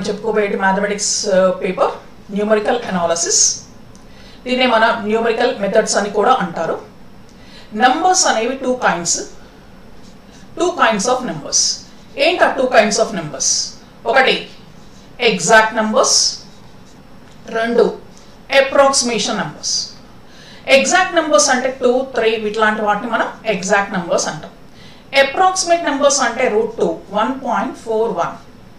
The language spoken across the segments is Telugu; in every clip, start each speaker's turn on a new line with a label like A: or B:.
A: చెప్పుకోబోయే మ్యాథమెటిక్స్ పేపర్ న్యూమరికల్ అనాలసిస్ దీన్నే మన న్యూమరికల్ మెథడ్స్ అని కూడా అంటారు నంబర్స్ అనేవి two kinds two kinds of numbers ఏంటి ఆ టూ కైండ్స్ ఆఫ్ నెంబర్స్ ఒకటి ఎగ్జాక్ట్ నెంబర్స్ రెండు అప్రాక్సిమేషన్ నెంబర్స్ ఎగ్జాక్ట్ నెంబర్స్ అంటే టూ త్రీ ఇట్లాంటి వాటిని మనం ఎగ్జాక్ట్ నెంబర్స్ అంటాం అప్రాక్సిమేట్ నెంబర్స్ అంటే root two one point four one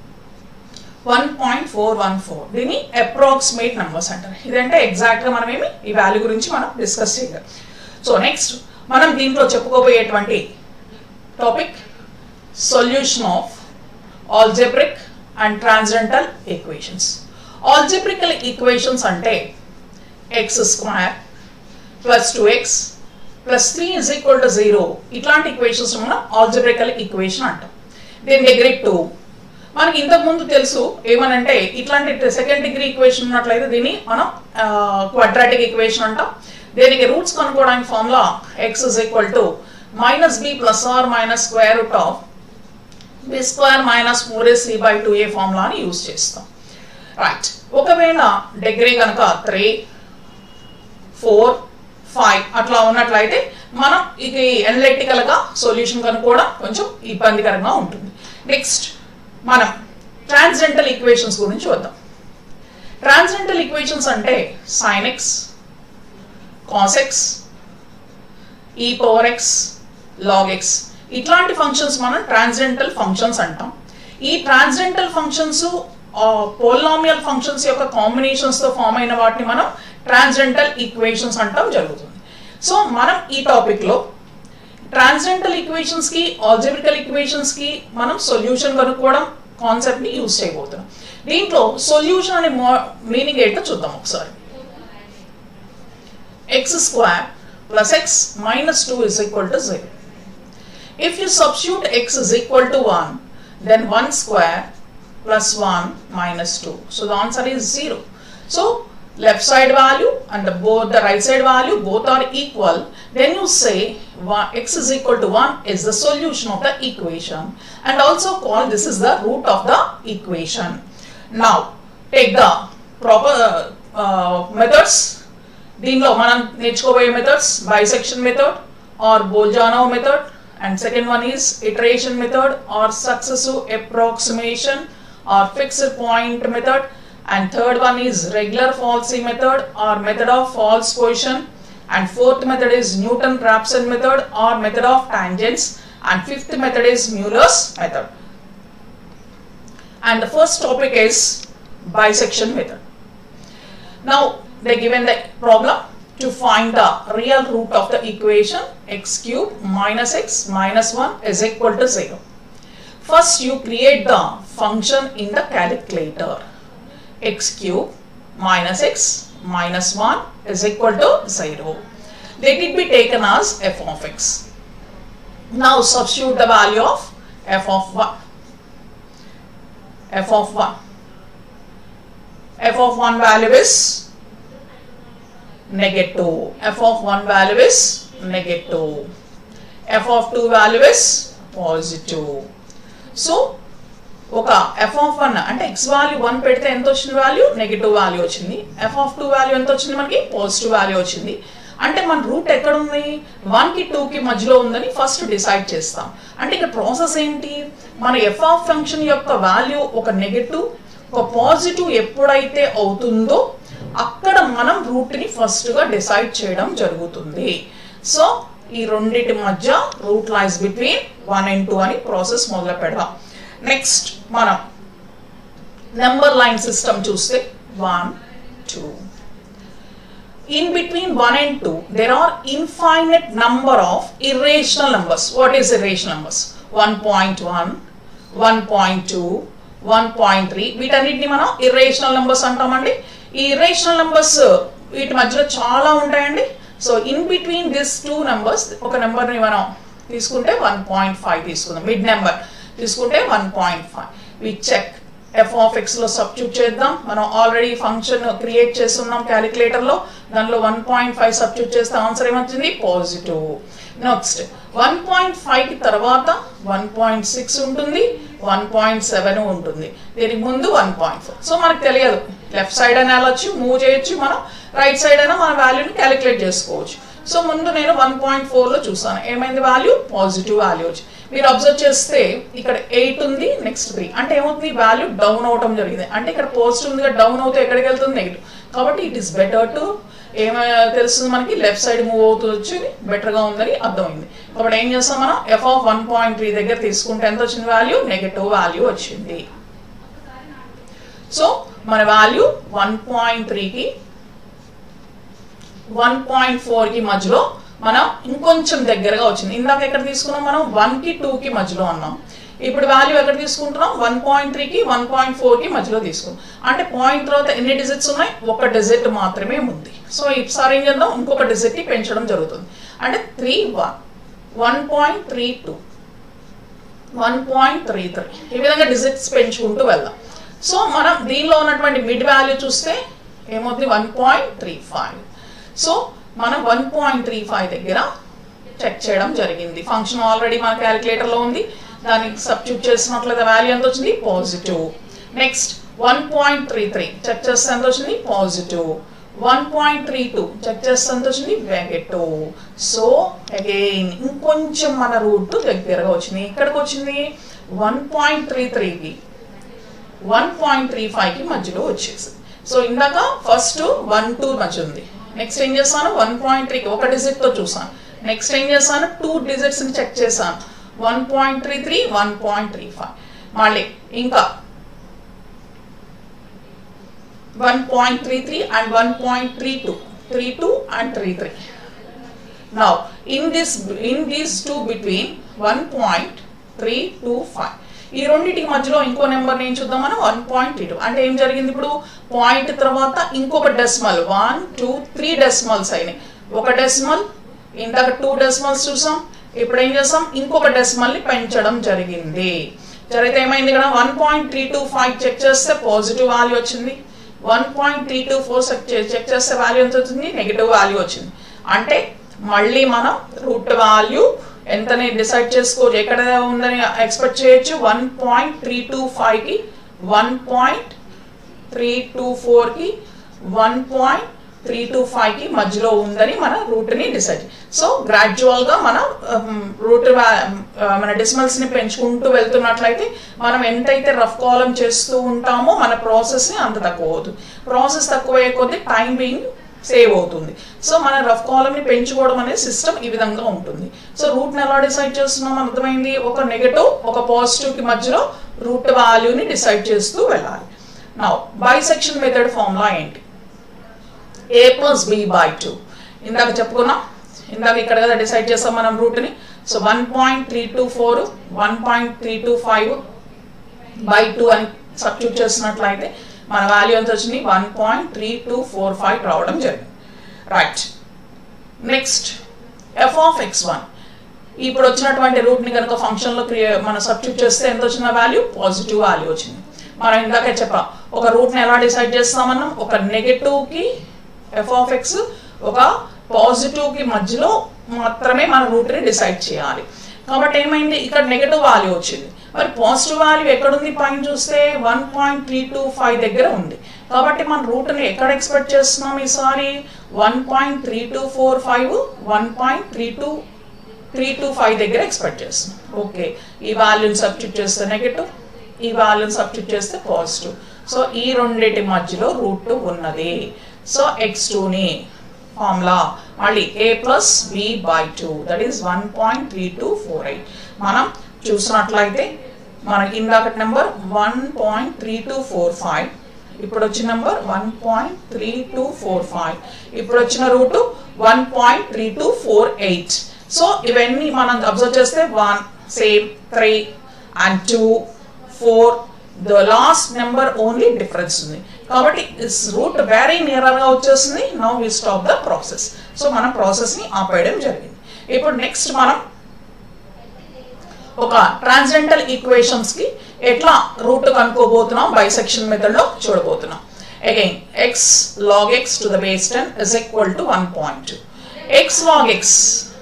A: one point four one four దీన్ని అప్రాక్సిమేట్ నెంబర్స్ అంటారు ఇదంటే ఎగ్జాక్ట్గా మనం ఏమి ఈ వాల్యూ గురించి మనం డిస్కస్ చేయాలి సో నెక్స్ట్ మనం దీంట్లో చెప్పుకోబోయేటువంటి topic solution of algebraic and transcendental equations algebraical equations అంటే x square plus two x plus three is equal to zero ఇట్లాంటి ఈక్వేషన్స్ మనం ఆల్జెబ్రికల్ ఈక్వేషన్ అంటాం దీని దగ్గర టూ మనకి ఇంతకు ముందు తెలుసు ఏమనంటే ఇట్లాంటి సెకండ్ డిగ్రీ ఈక్వేషన్ ఉన్నట్లయితే దీన్ని మనం క్వాడ్రాటిక్ ఈక్వేషన్ అంటాం దీనికి రూట్స్ కనుక్కోవడానికి formula x is equal to minus b plus or minus square root of b square minus four a c by two a ఫార్ములాని యూజ్ చేస్తాం రైట్ ఒకవేళ డిగ్రీ కనుక త్రీ ఫోర్ ఫైవ్ అట్లా ఉన్నట్లయితే మనం ఇక ఎనలిటికల్ గా సొల్యూషన్ కనుక్కోవడం కొంచెం ఇబ్బందికరంగా ఉంటుంది నెక్స్ట్ మనం ట్రాన్స్జెంటల్ ఈక్వేషన్స్ గురించి వద్దాం ట్రాన్స్జెంటల్ ఈక్వేషన్స్ అంటే sine x cos x e power x log x ఇట్లాంటి ఫంక్షన్స్ మనం ట్రాన్స్జెంటల్ ఫంక్షన్స్ అంటాం ఈ ట్రాన్స్జెంటల్ ఫంక్షన్స్ పోలినామియల్ ఫంక్షన్స్ యొక్క కాంబినేషన్స్ తో ఫామ్ అయిన వాటిని మనం ట్రాన్స్జెంటల్ ఈక్వేషన్స్ అంటాం జరుగుతుంది సో మనం ఈ టాపిక్ లో ట్రాన్స్జెంటల్ ఈక్వేషన్స్ కి ఆల్జెబ్రికల్ ఈక్వేషన్స్ కి మనం సొల్యూషన్ కనుక్కోవడం కాన్సెప్ట్ ని యూజ్ చేయబోతున్నాం దీంట్లో సొల్యూషన్ అనే మీనింగ్ ఏంటో చూద్దాం ఒకసారి x square plus x minus two is equal to zero if you substitute x is equal to one then one square plus 1 minus 2. So the answer is 0. So left side value and the both the right side value both are equal. Then you say x is equal to 1 is the solution of the equation and also call this is the root of the equation. Now take the proper uh, methods. దీనిలో మనం నేర్చుకోబోయే methods bisection method or Bolzano method and second one is iteration method or successive approximation or fixed point method and third one is regular falsy method or method of false position and fourth method is Newton-Raphson method or method of tangents and fifth method is Mueller's method and the first topic is bisection method now they given the problem to find the real root of the equation x cube minus x minus 1 is equal to 0 First you create the function in the calculator. x cube minus x minus 1 is equal to 0. Let it be taken as f of x. Now substitute the value of f of 1. f of 1. f of 1 value is negative. f of 1 value is negative. f of 2 value is positive. So ఒక ఎఫ్ ఆఫ్ వన్ అంటే ఎక్స్ వాల్యూ వన్ పెడితే ఎంత వచ్చింది వాల్యూ నెగిటివ్ వాల్యూ వచ్చింది ఎఫ్ ఆఫ్ టూ వాల్యూ ఎంత వచ్చింది మనకి పాజిటివ్ వాల్యూ వచ్చింది అంటే మన రూట్ ఎక్కడ ఉంది వన్ కి టూ కి మధ్యలో ఉందని ఫస్ట్ డిసైడ్ చేస్తాం అంటే ఇక్కడ ప్రాసెస్ ఏంటి మన ఎఫ్ ఆఫ్ ఫంక్షన్ యొక్క వాల్యూ ఒక నెగిటివ్ ఒక పాజిటివ్ ఎప్పుడైతే అవుతుందో అక్కడ మనం రూట్ ని ఫస్ట్ గా డిసైడ్ చేయడం జరుగుతుంది సో ఈ రెండింటి మధ్య root lines between one and two అని ప్రాసెస్ మొదలు పెడదాం నెక్స్ట్ మనం నెంబర్ లైన్ సిస్టమ్ చూస్తే one two in between one and two there are infinite number of irrational numbers what is irrational numbers one point one one point two one point three వీటన్నిటిని మనం ఇర్రేషనల్ నంబర్స్ అంటామండి ఈ ఇర్రేషనల్ నంబర్స్ వీటి మధ్యలో చాలా ఉంటాయండి so in between this two numbers ఒక నెంబర్ని మనం తీసుకుంటే వన్ పాయింట్ ఫైవ్ తీసుకుందాం మిడ్ నెంబర్ తీసుకుంటే one point five we check f of ఎక్స్లో సబ్స్టిట్యూట్ చేద్దాం మనం ఆల్రెడీ ఫంక్షన్ క్రియేట్ చేస్తున్నాం క్యాలిక్యులేటర్లో దానిలో వన్ పాయింట్ ఫైవ్ సబ్స్టిట్యూట్ చేస్తే ఆన్సర్ ఏమొచ్చింది పాజిటివ్ నెక్స్ట్ వన్ పాయింట్ ఫైవ్కి తర్వాత వన్ పాయింట్ సిక్స్ ఉంటుంది వన్ పాయింట్ సెవెన్ ఉంటుంది దీనికి ముందు వన్ పాయింట్ ఫోర్ సో మనకు తెలియదు లెఫ్ట్ సైడ్ అయినా వెళ్ళొచ్చు మూవ్ చేయొచ్చు మనం రైట్ సైడ్ అయినా మన వాల్యూని క్యాలిక్యులేట్ చేసుకోవచ్చు సో ముందు నేను వన్ పాయింట్ ఫోర్లో చూసాను ఏమైంది వాల్యూ పాజిటివ్ వాల్యూ వచ్చి మీరు అబ్జర్వ్ చేస్తే ఇక్కడ ఎయిట్ ఉంది నెక్స్ట్ త్రీ అంటే ఏమవుతుంది వాల్యూ డౌన్ అవటం జరిగింది అంటే ఇక్కడ పాజిటివ్ ఉంది డౌన్ అవుతే ఎక్కడికి వెళ్తుంది నెగిటివ్ కాబట్టి ఇట్ ఈస్ బెటర్ టు ఏమ తెలుస్తుంది మనకి లెఫ్ట్ సైడ్ మూవ్ అవుతూ వచ్చి బెటర్గా ఉందని అర్థమైంది కాబట్టి ఏం చేస్తాం మనం f of one point three దగ్గర తీసుకుంటే ఎంత వచ్చింది వాల్యూ నెగటివ్ వాల్యూ వచ్చింది సో మన వాల్యూ వన్ పాయింట్ త్రీకి వన్ పాయింట్ ఫోర్కి మధ్యలో మనం ఇంకొంచెం దగ్గరగా వచ్చింది ఇందాక ఎక్కడ తీసుకున్నాం మనం వన్కి టూకి మధ్యలో అన్నాం ఇప్పుడు వాల్యూ ఎక్కడ తీసుకుంటున్నాం వన్ పాయింట్ త్రీకి వన్ పాయింట్ ఫోర్కి మధ్యలో తీసుకున్నాం అంటే పాయింట్ తర్వాత ఎన్ని డిజిట్స్ ఉన్నాయి ఒక డిజిట్ మాత్రమే ఉంది సో ఈసారి ఏం చేద్దాం ఇంకొక డిజిట్ని పెంచడం జరుగుతుంది అంటే three one one point three two one point three three ఈ విధంగా డిజిట్స్ పెంచుకుంటూ వెళ్దాం సో మనం దీనిలో ఉన్నటువంటి మిడ్ వాల్యూ చూస్తే ఏమవుతుంది one point three five so మనం వన్ పాయింట్ త్రీ ఫైవ్ దగ్గర చెక్ చేయడం జరిగింది ఫంక్షన్ ఆల్రెడీ మన క్యాలిక్యులేటర్లో ఉంది దానికి సబ్స్టిట్యూట్ చేసినట్లయితే వాల్యూ ఎంత వచ్చింది positive next one point three three check చేస్తే ఎంత వచ్చింది positive one point three two check చేస్తే ఎంత వచ్చింది నెగటివ్ సో అగైన్ ఇంకొంచెం మన రూట్ దగ్గరగా వచ్చింది ఎక్కడికి వచ్చింది వన్ పాయింట్ త్రీ త్రీకి వన్ పాయింట్ త్రీ ఫైవ్కి మధ్యలో వచ్చేసింది సో ఇందాక ఫస్ట్ వన్ టూ మధ్య ఉంది నెక్స్ట్ ఏం చేస్తాను వన్ పాయింట్ త్రీకి ఒక డిజిట్తో చూసాను నెక్స్ట్ ఏం చేస్తాను టూ డిజిట్స్ని చెక్ చేశాను one point three three one point three five మళ్ళీ ఇంకా one point three three and one point three two three two and three three now in this in these two between one point three two five ఈ రెండింటికి మధ్యలో ఇంకో నెంబర్ నేను చూద్దాం మనం వన్ పాయింట్ త్రీ టూ అంటే ఏం జరిగింది ఇప్పుడు పాయింట్ తర్వాత ఇంకొక decimal one two three decimals అయినాయి ఒక డెసిమల్ ఇందాక టూ డెసిమల్స్ చూసాం ఇప్పుడు ఏం చేస్తాం ఇంకొక డెసిమల్ని పెంచడం జరిగింది జరిగితే ఏమైంది ఇక్కడ one point three two five check చేస్తే పాజిటివ్ వాల్యూ వచ్చింది one point three two four check చేస్తే వాల్యూ ఎంత వచ్చింది నెగిటివ్ వాల్యూ వచ్చింది అంటే మళ్ళీ మనం రూట్ వాల్యూ ఎంతని డిసైడ్ చేసుకోవచ్చు ఎక్కడ ఉందని ఎక్స్పెక్ట్ చేయొచ్చు వన్ పాయింట్ త్రీ టూ ఫైవ్కి వన్ పాయింట్ త్రీ టూ ఫోర్కి వన్ పాయింట్ త్రీ టు ఫైవ్కి మధ్యలో ఉందని మన రూట్ని డిసైడ్ సో గ్రాడ్యువల్గా మనం రూట్ మన డెసిమల్స్ని పెంచుకుంటూ వెళ్తున్నట్లయితే మనం ఎంతైతే రఫ్ కాలం చేస్తూ ఉంటామో మన ప్రాసెస్ని అంత తక్కువ అవుతుంది ప్రాసెస్ తక్కువ అయ్యే కొద్దీ టైం బీయింగ్ సేవ్ అవుతుంది సో మన రఫ్ కాలంని పెంచుకోవడం అనే సిస్టమ్ ఈ విధంగా ఉంటుంది సో రూట్ని ఎలా డిసైడ్ చేస్తున్నాం అర్థమైంది ఒక నెగటివ్ ఒక పాజిటివ్కి మధ్యలో రూట్ వాల్యూని డిసైడ్ చేస్తూ వెళ్ళాలి నా బైసెక్షన్ మెథడ్ ఫార్ములా ఏంటి a plus b by two ఇందాక చెప్పుకున్నాం ఇందాక ఇక్కడ కదా డిసైడ్ చేస్తాం మనం రూట్ని so one point three two four one point three two five by two అని సబ్స్టిట్యూట్ చేసినట్లయితే మన వాల్యూ ఎంత వచ్చింది one point three two four five రావడం జరిగింది right next f of x one ఇప్పుడు వచ్చినటువంటి రూట్ని కనుక ఫంక్షన్లో క్రియే మనం సబ్స్టిట్యూట్ చేస్తే ఎంత వచ్చిన వాల్యూ పాజిటివ్ వాల్యూ వచ్చింది మనం ఇందాకే చెప్పాం ఒక రూట్ని ఎలా డిసైడ్ చేస్తామన్నాం ఒక నెగటివ్కి ఎఫ్ ఆఫ్ ఎక్స్ ఒక పాజిటివ్కి మధ్యలో మాత్రమే మన రూట్ని డిసైడ్ చేయాలి కాబట్టి ఏమైంది ఇక్కడ నెగటివ్ వాల్యూ వచ్చింది మరి పాజిటివ్ వాల్యూ ఎక్కడుంది పైన చూస్తే one point three two five దగ్గర ఉంది కాబట్టి మన రూట్ని ఎక్కడ ఎక్స్పెక్ట్ చేస్తున్నాం ఈసారి one point three two four five one point three two three two five దగ్గర ఎక్స్పెక్ట్ చేస్తున్నాం ఓకే ఈ వాల్యూని సబ్స్టిట్యూట్ చేస్తే నెగటివ్ ఈ వాల్యూని సబ్స్టిట్యూట్ చేస్తే పాజిటివ్ సో ఈ రెండింటి మధ్యలో రూట్ ఉన్నది సో ఎక్స్ టూని ఫార్ములా మళ్ళీ a plus b by two that is one point three two four eight మనం చూసినట్లయితే మనకి ఇందాక number one point three two four five ఇప్పుడు వచ్చిన number one point three two four five ఇప్పుడు వచ్చిన root one point three two four eight so ఇవన్నీ మనం అబ్జర్వ్ చేస్తే one same three and two four the last number only difference ఉంది కాబట్టి దిస్ రూట్ వెరీ నియరర్గా వచ్చేసింది now we stop the process so మనం ప్రాసెస్ని ఆపేయడం జరిగింది ఇప్పుడు నెక్స్ట్ మనం ఒక ట్రాన్స్జెంటల్ ఈక్వేషన్స్ కి ఎట్లా రూట్ కనుక్కోబోతున్నాం బైసెక్షన్ మెథడ్ లో చూడబోతున్నాం again x log x to the base ten is equal to one point two x log x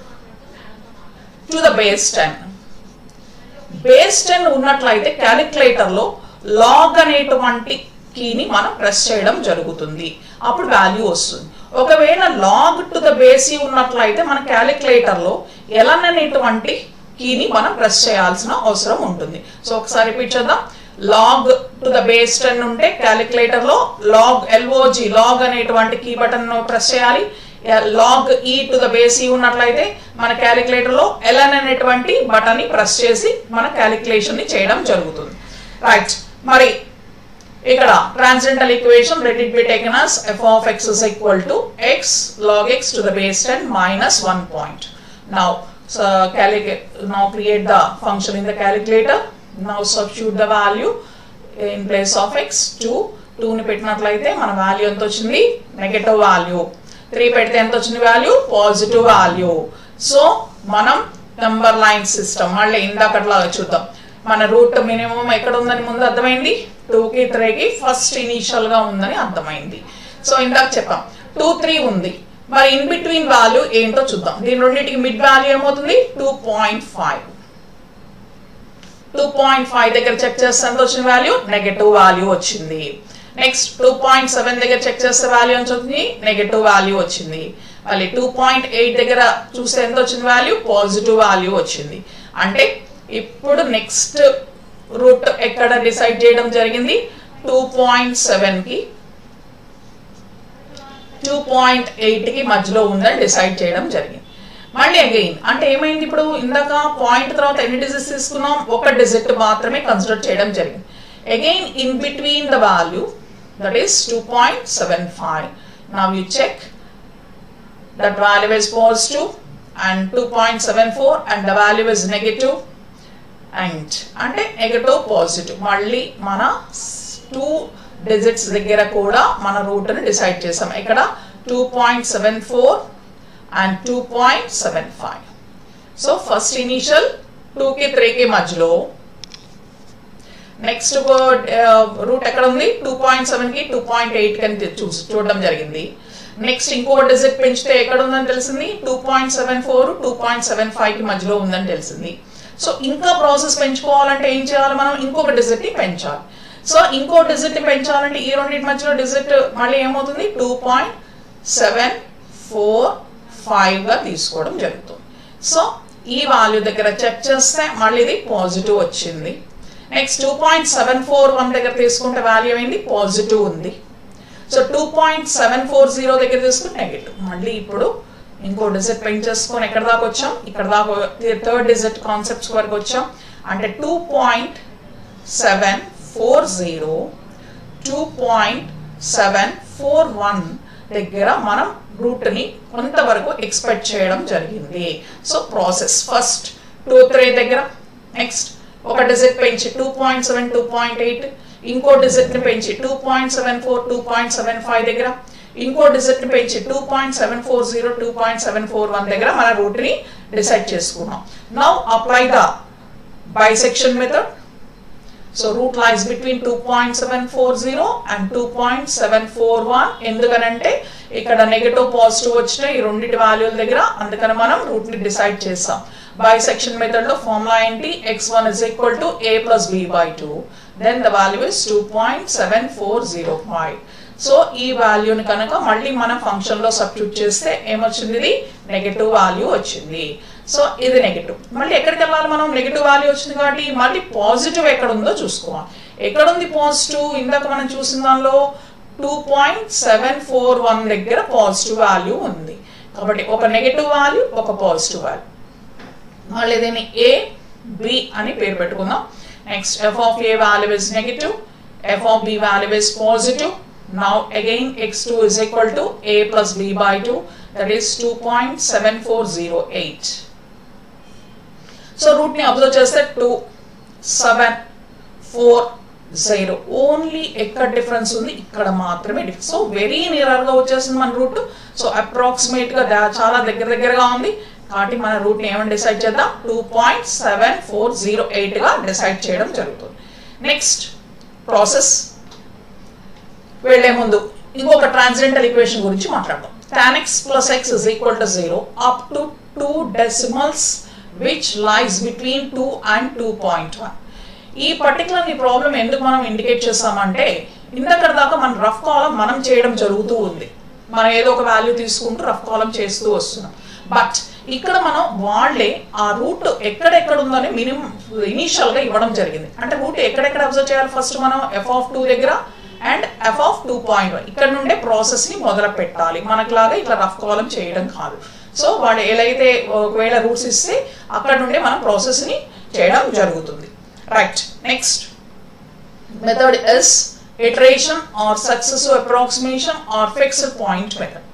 A: to the base ten base ten ఉన్నట్లయితే క్యాలిక్యులేటర్ లో లాగ్ అనేటువంటి కీని మనం ప్రెస్ చేయడం జరుగుతుంది అప్పుడు వాల్యూ వస్తుంది ఒకవేళ లాగ్ టు ద బేసి ఉన్నట్లయితే మన క్యాలిక్యులేటర్ లో ఎలన్ అనేటువంటి కీని మనం ప్రెస్ చేయాల్సిన అవసరం ఉంటుంది సో ఒకసారి రిపీట్ చేద్దాం log to the base ten ఉంటే క్యాలిక్యులేటర్ లో లాగ్ ఎల్ఓజి లాగ్ అనేటువంటి కీ బటన్ ప్రెస్ చేయాలి log e to the base e ఉన్నట్లయితే మన క్యాలిక్యులేటర్ లో ఎల్ఎన్ అనేటువంటి బటన్ ని ప్రెస్ చేసి మన క్యాలిక్యులేషన్ ని చేయడం జరుగుతుంది రైట్ మరి ఇక్కడ transcendental equation let it be taken as f of x is equal to x log x to the base 10 minus 1 point. Now, so calculate, now create the function in the calculator. Now substitute the value in place of x 2. 2 ని పెట్టినట్లయితే మన వాల్యూ ఎంత వచ్చింది నెగటివ్ వాల్యూ త్రీ పెడితే ఎంత వచ్చింది వాల్యూ పాజిటివ్ వాల్యూ సో మనం నంబర్ లైన్ సిస్టమ్ మళ్ళీ ఇందాకట్లాగా చూద్దాం మన రూట్ మినిమం ఎక్కడ ఉందని ముందు అర్థమైంది టూకి త్రీకి ఫస్ట్ ఇనీషియల్ గా ఉందని అర్థమైంది సో ఇందాక చెప్పాం టూ త్రీ ఉంది మరి ఇన్ బిట్వీన్ వాల్యూ ఏంటో చూద్దాం దీని రెండింటికి మిడ్ వాల్యూ ఏమవుతుంది two point five two point five దగ్గర చెక్ చేస్తే ఎంత వచ్చిన వాల్యూ నెగటివ్ వాల్యూ వచ్చింది నెక్స్ట్ టూ పాయింట్ సెవెన్ దగ్గర చెక్ చేస్తే వాల్యూ ఎంత వచ్చింది నెగటివ్ వాల్యూ వచ్చింది మళ్ళీ టూ పాయింట్ ఎయిట్ దగ్గర చూస్తే ఎంత వచ్చింది వాల్యూ పాజిటివ్ వాల్యూ వచ్చింది అంటే ఇప్పుడు నెక్స్ట్ రూట్ ఎక్కడ డిసైడ్ చేయడం జరిగింది టూ పాయింట్ సెవెన్ కి టూ పాయింట్ ఎయిట్ కి మధ్యలో ఉందని డిసైడ్ చేయడం జరిగింది మళ్ళీ అగైన్ అంటే ఏమైంది ఇప్పుడు ఇందాక పాయింట్ తర్వాత ఎన్ని డిజిట్స్ తీసుకున్నాం ఒక డిజిట్ మాత్రమే కన్సిడర్ చేయడం జరిగింది again in between the value that is two point seven five now you check that value is positive and 2.74 and the value is negative and అంటే నెగటివ్ పాజిటివ్ మళ్ళీ మన టూ డిజిట్స్ దగ్గర కూడా మన రూట్ని డిసైడ్ చేసాం ఇక్కడ two point seven four and two point seven five so first initial టూకి త్రీకి మధ్యలో నెక్స్ట్ రూట్ ఎక్కడ ఉంది టూ పాయింట్ సెవెన్కి టూ పాయింట్ ఎయిట్ అని చూసి చూడడం జరిగింది నెక్స్ట్ ఇంకో డిజిట్ పెంచితే ఎక్కడ ఉందని తెలిసింది two point seven four two point seven five కి మధ్యలో ఉందని తెలిసింది సో ఇంకా ప్రాసెస్ పెంచుకోవాలంటే ఏం చేయాలి మనం ఇంకొక డిజిట్ ని పెంచాలి సో ఇంకో డిజిట్ ని పెంచాలంటే ఈ రెండింటి మధ్యలో డిజిట్ మళ్ళీ ఏమవుతుంది two point seven four five గా తీసుకోవడం జరుగుతుంది సో ఈ వాల్యూ దగ్గర చెక్ చేస్తే మళ్ళీ ఇది పాజిటివ్ వచ్చింది next two point seven four one దగ్గర తీసుకుంటే వాల్యూ ఏంటి పాజిటివ్ ఉంది so two point seven four zero దగ్గర తీసుకుని నెగిటివ్ మళ్ళీ ఇప్పుడు ఇంకో డిజిట్ పెంచేసుకొని ఎక్కడ దాకా వచ్చాం ఇక్కడ దాకా థర్డ్ డిజిట్ కాన్సెప్ట్స్ వరకు వచ్చాం అంటే two point seven four zero two point seven four one దగ్గర మనం రూట్ని కొంతవరకు ఎక్స్పెక్ట్ చేయడం జరిగింది so process first two three దగ్గర నెక్స్ట్ ఒక డిజిట్ పెంచి two point seven two point eight ఇంకో డిజిట్ ని పెంచి two point seven four two point seven five దగ్గర ఇంకో డిజిట్ ని పెంచి two point seven four zero two point seven four one దగ్గర మన రూట్ ని డిసైడ్ చేసుకున్నాం now apply the bisection method so root lies between two point seven four zero and two point seven four one ఎందుకనంటే ఇక్కడ నెగటివ్ పాజిటివ్ వచ్చిన ఈ రెండింటి వాల్యూల దగ్గర అందుకని మనం రూట్ ని డిసైడ్ చేస్తాం బైసెక్షన్ మెథడ్ లో ఫార్ములా ఏంటి x one is equal to a plus b by two then the value is two point seven four zero five so ఈ వాల్యూని కనుక మళ్ళీ మనం ఫంక్షన్ లో సబ్స్టిట్యూట్ చేస్తే ఏమొచ్చింది ఇది నెగటివ్ వాల్యూ వచ్చింది సో ఇది నెగటివ్ మళ్ళీ ఎక్కడికి వెళ్ళాలి మనం నెగటివ్ వాల్యూ వచ్చింది కాబట్టి మళ్ళీ పాజిటివ్ ఎక్కడ ఉందో చూసుకోవాలి ఎక్కడ ఉంది పాజిటివ్ ఇందాక మనం చూసిన దానిలో two point seven four one దగ్గర పాజిటివ్ వాల్యూ ఉంది కాబట్టి ఒక నెగటివ్ వాల్యూ ఒక పాజిటివ్ వాల్యూ మళ్ళీ దీన్ని ఏ బి అని పేరు పెట్టుకుందాం next f of a value is negative f of b value is positive now again x2 is equal to a plus b by 2 that is 2.7408 so root ని అబ్జర్వ్ చేస్తే two seven four zero only ఎక్కడ డిఫరెన్స్ ఉంది ఇక్కడ మాత్రమే డిఫరెన్స్ సో వెరీ నియర్ గా వచ్చేసింది మన రూట్ సో అప్రాక్సిమేట్ గా దా- చాలా దగ్గర దగ్గరగా ఉంది కాబట్టి మన రూట్ని ఏమని డిసైడ్ చేద్దాం two point seven four zero ఎయిట్గా డిసైడ్ చేయడం జరుగుతుంది నెక్స్ట్ ప్రాసెస్ వెళ్లే ముందు ఇంకొక ట్రాన్స్జెంటల్ ఈక్వేషన్ గురించి మాట్లాడదాం tan x plus x is equal to 0 up to two decimals which lies between 2 and 2.1 ఈ పర్టికులర్ ఈ ప్రాబ్లం ఎందుకు మనం ఇండికేట్ చేస్తామంటే ఇందక్కడ దాకా మన రఫ్ కాలం మనం చేయడం జరుగుతూ ఉంది మనం ఏదో ఒక వాల్యూ తీసుకుంటూ రఫ్ కాలం చేస్తూ వస్తున్నాం బట్ ఇక్కడ మనం వాళ్ళే ఆ రూట్ ఎక్కడెక్కడ ఉందని మినిమం ఇనీషియల్ గా ఇవ్వడం జరిగింది అంటే రూట్ ఎక్కడెక్కడ అబ్జర్వ్ చేయాలి ఫస్ట్ మనం ఎఫ్ ఆఫ్ టూ దగ్గర and f of two point one ఇక్కడ నుండే ప్రాసెస్ ని మొదలు పెట్టాలి మనకులాగా ఇట్లా రఫ్ కాలం చేయడం కాదు సో వాడు ఏదైతే ఒకవేళ రూట్స్ ఇస్తే అక్కడ నుండే మనం ప్రాసెస్ ని చేయడం జరుగుతుంది right next method is iteration or successive approximation or fixed point method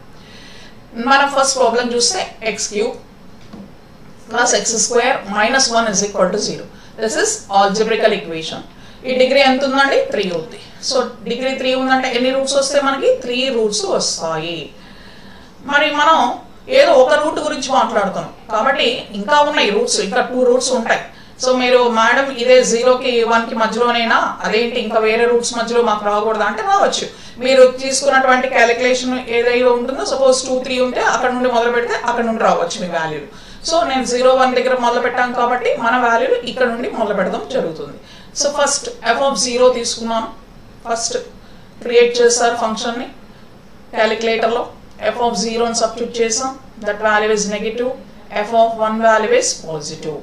A: మనం ఫస్ట్ ప్రాబ్లం చూస్తే x cube plus x square minus one is equal to zero this is algebraic equation ఈ డిగ్రీ ఎంత ఉందండి త్రీ ఉంది సో డిగ్రీ త్రీ ఉందంటే ఎన్ని రూట్స్ వస్తే మనకి త్రీ రూట్స్ వస్తాయి మరి మనం ఏదో ఒక రూట్ గురించి మాట్లాడుతున్నాం కాబట్టి ఇంకా ఉన్నాయి రూట్స్ ఇంకా టూ రూట్స్ ఉంటాయి సో మీరు మేడం ఇదే జీరోకి వన్కి మధ్యలోనైనా అదేంటి ఇంకా వేరే రూట్స్ మధ్యలో మాకు రాకూడదు అంటే రావచ్చు మీరు తీసుకున్నటువంటి క్యాలిక్యులేషన్ ఏదైతే ఉంటుందో సపోజ్ టూ త్రీ ఉంటే అక్కడ నుండి మొదలు పెడితే అక్కడ నుండి రావచ్చు మీ వాల్యూలు సో నేను జీరో వన్ దగ్గర మొదలు పెట్టాను కాబట్టి మన వాల్యూలు ఇక్కడ నుండి మొదలు పెడదాం జరుగుతుంది so first f of zero తీసుకున్నాను ఫస్ట్ క్రియేట్ చేస్తారు ఫంక్షన్ని క్యాలిక్యులేటర్లో ఎఫ్ ఆఫ్ జీరోని సబ్స్టిట్యూట్ చేసాం that value is negative f of one value is positive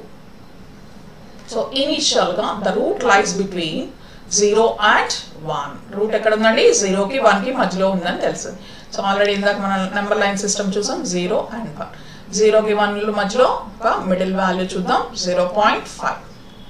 A: so ఇనీషియల్గా the root lies between zero and one root ఎక్కడ ఉందండి జీరోకి వన్కి మధ్యలో ఉందని తెలుసు సో ఆల్రెడీ ఇందాక మన నెంబర్ లైన్ సిస్టమ్ చూసాం జీరో అండ్ వన్ జీరోకి వన్ మధ్యలో ఒక మిడిల్ వాల్యూ చూద్దాం zero point five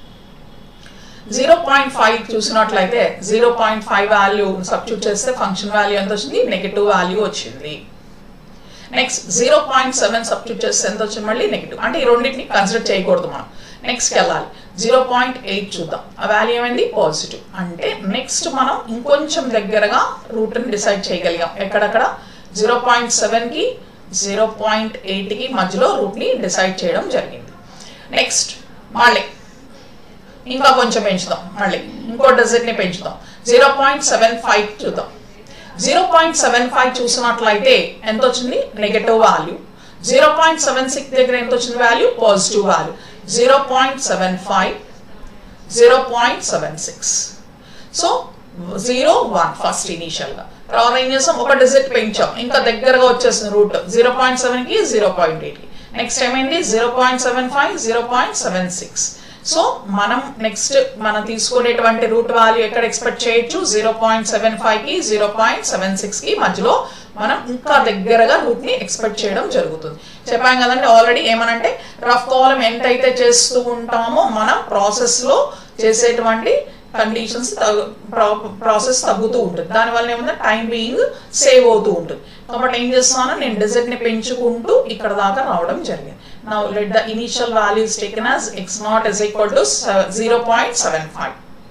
A: zero point five చూసినట్లయితే zero point five value substitute చేస్తే ఫంక్షన్ వాల్యూ ఎంత వచ్చింది నెగిటివ్ వాల్యూ వచ్చింది next zero point seven substitute చేస్తే ఎంత వచ్చింది మళ్ళీ నెగిటివ్ అంటే ఈ రెండింటిని కన్సిడర్ చేయకూడదు మనం నెక్స్ట్కి వెళ్ళాలి జీరో పాయింట్ ఎయిట్ చూద్దాం ఆ వాల్యూ ఏమైంది పాజిటివ్ అంటే నెక్స్ట్ మనం ఇంకొంచెం దగ్గరగా రూట్ని డిసైడ్ చేయగలిగాం ఎక్కడక్కడ జీరో పాయింట్ సెవెన్కి జీరో పాయింట్ ఎయిట్కి మధ్యలో రూట్ని డిసైడ్ చేయడం జరిగింది నెక్స్ట్ మళ్ళీ ఇంకా కొంచెం పెంచుదాం మళ్ళీ ఇంకో డెజర్ట్ని పెంచుదాం జీరో పాయింట్ సెవెన్ ఫైవ్ చూద్దాం జీరో పాయింట్ సెవెన్ ఫైవ్ చూసినట్లయితే ఎంత వచ్చింది negative value zero point seven six దగ్గర ఎంత వచ్చింది value positive value zero point seven five zero point seven six so zero one first ఇనీషియల్గా తర్వాత ఏం చేస్తాం ఒక డిజిట్ పెంచాం ఇంకా దగ్గరగా వచ్చేసింది రూట్ జీరో పాయింట్ సెవెన్కి జీరో పాయింట్ ఎయిట్కి నెక్స్ట్ ఏమైంది zero point seven five zero point seven six so మనం నెక్స్ట్ మనం తీసుకునేటువంటి రూట్ వాల్యూ ఎక్కడ ఎక్స్పెక్ట్ చేయొచ్చు జీరో పాయింట్ సెవెన్ ఫైవ్ కి జీరో పాయింట్ సెవెన్ సిక్స్ కి మధ్యలో మనం ఇంకా దగ్గరగా రూట్ ని ఎక్స్పెక్ట్ చేయడం జరుగుతుంది చెప్పాం కదండి ఆల్రెడీ ఏమనంటే రఫ్ కాలం ఎంతైతే చేస్తూ ఉంటామో మనం ప్రాసెస్ లో చేసేటువంటి కండిషన్స్ ప్రాసెస్ తగ్గుతూ ఉంటుంది దానివల్ల ఏమంటే టైం బీయింగ్ సేవ్ అవుతూ ఉంటుంది కాబట్టి ఏం చేస్తాను నేను డిజిట్ ని పెంచుకుంటూ ఇక్కడ దాకా రావడం జరిగింది Now let the initial value is taken as x naught is equal to 0.75.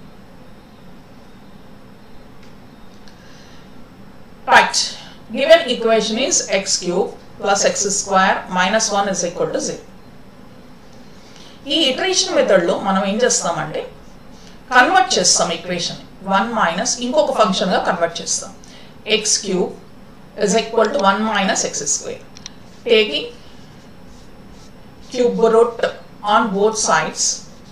A: Right. Given equation is x cube plus x square minus 1 is equal to 0. ఈ ఇటరేషన్ మెథడ్లో మనం ఏం చేస్తామంటే కన్వర్ట్ చేస్తాం ఈక్వేషన్ వన్ మైనస్ ఇంకొక ఫంక్షన్గా కన్వర్ట్ చేస్తాం x cube is equal to one minus x square taking cube root on both sides.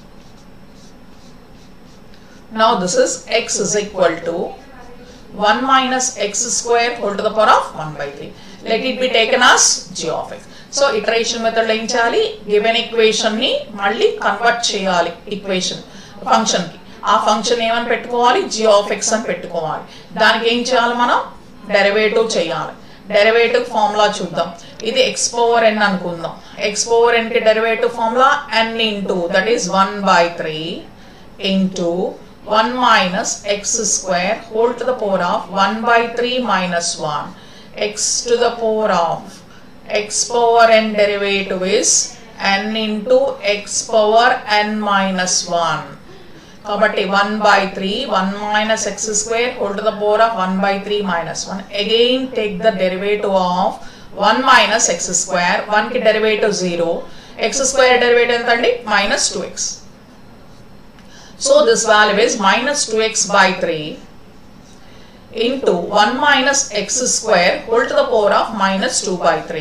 A: Now this is x is equal to 1 minus x square whole to the power of 1 by 3. Let it be taken as g of x. సో ఇటరేషన్ మెథడ్ ఏం చేయాలి గివెన్ ఈక్వేషన్ ని మళ్ళీ కన్వర్ట్ చేయాలి ఈక్వేషన్ ఫంక్షన్ కి ఆ ఫంక్షన్ ఏమని పెట్టుకోవాలి జీ ఆఫ్ ఎక్స్ అని పెట్టుకోవాలి దానికి ఏం చేయాలి మనం డెరివేటివ్ చేయాలి డెరివేటివ్ ఫార్ములా చూద్దాం ఇది ఎక్స్ పవర్ ఎన్ అనుకుందాం ఎక్స్ పవర్ ఎన్ కి derivative formula n into that is one by three into one minus x square whole to the power of one by three minus one x to the power of x power n derivative is n into x power n minus one కాబట్టి one by three one minus x square whole to the power of one by three minus one again take the derivative of one minus x square వన్కి derivative zero x square derivative ఎంత అండి minus two x so this value is minus two x by three into one minus x square whole to the power of minus two by three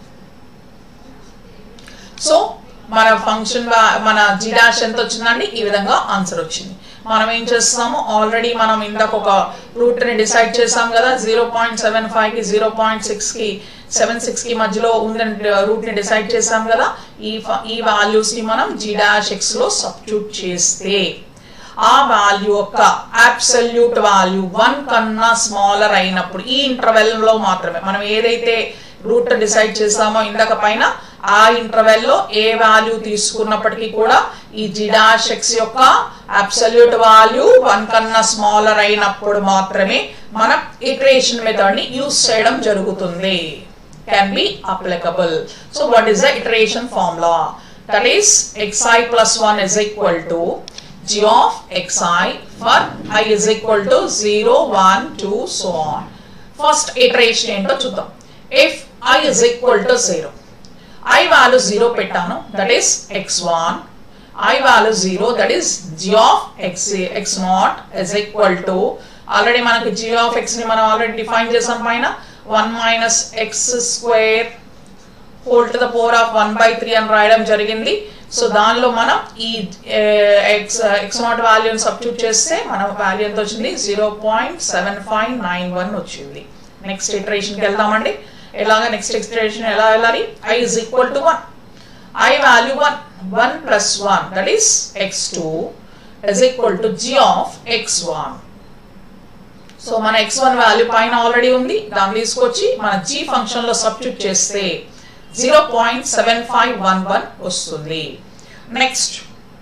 A: so మన ఫంక్షన్ మన జీ డాష్ ఎంత వచ్చిందండి ఈ విధంగా ఆన్సర్ వచ్చింది మనం ఏం చేస్తాము ఆల్రెడీ మనం ఇందాక ఒక రూట్ ని డిసైడ్ చేసాం కదా జీరో పాయింట్ సెవెన్ ఫైవ్ కి జీరో పాయింట్ సిక్స్ కి సెవెన్ సిక్స్ కి మధ్యలో ఉందని రూట్ ని డిసైడ్ చేసాం కదా ఈ ఈ వాల్యూస్ ని మనం జీ డాష్ ఎక్స్ లో సబ్స్టిట్యూట్ చేస్తే ఆ వాల్యూ యొక్క అబ్సల్యూట్ వాల్యూ వన్ కన్నా స్మాలర్ అయినప్పుడు ఈ ఇంటర్వెల్ లో మాత్రమే మనం ఏదైతే రూట్ డిసైడ్ చేసామో ఇందాక పైన ఆ ఇంటర్వెల్ లో ఏ వాల్యూ తీసుకున్నప్పటికీ కూడా ఈ జిడాష్ ఎక్స్ యొక్క అబ్సల్యూట్ వాల్యూ వన్ కన్నా స్మాలర్ అయినప్పుడు మాత్రమే మనం ఇటరేషన్ మెథడ్ ని యూస్ చేయడం జరుగుతుంది can be applicable. So what is the iteration formula? That is xi plus 1 is equal to g of xi for i is equal to 0, 1, 2, so on. First iteration ఏంటో చూద్దాం if i is equal to 0 i value 0 పెట్టాను that is x1 i value 0 that is g of x x naught is equal to already మనకి g of x ని మనం ఆల్రెడీ డిఫైన్ చేసాం పైన 1 minus x square whole to the power of one by three అని రాయడం జరిగింది సో దానిలో మనం ఈ ఎక్స్ ఎక్స్ నాట్ వాల్యూని సబ్స్టిట్యూట్ చేస్తే మన వాల్యూ ఎంత వచ్చింది zero point seven five nine one వచ్చింది నెక్స్ట్ ఇటరేషన్కి వెళ్దామండి ఎలాగ నెక్స్ట్ ఇటరేషన్ ఎలా వెళ్ళాలి i is equal to one i value one one plus one that is x two is equal to g of x one so మన ఎక్స్ వన్ వాల్యూ పైన ఆల్రెడీ ఉంది దాన్ని తీసుకొచ్చి మన జీ ఫంక్షన్ లో సబ్స్టిట్యూట్ చేస్తే zero point seven five one one వస్తుంది next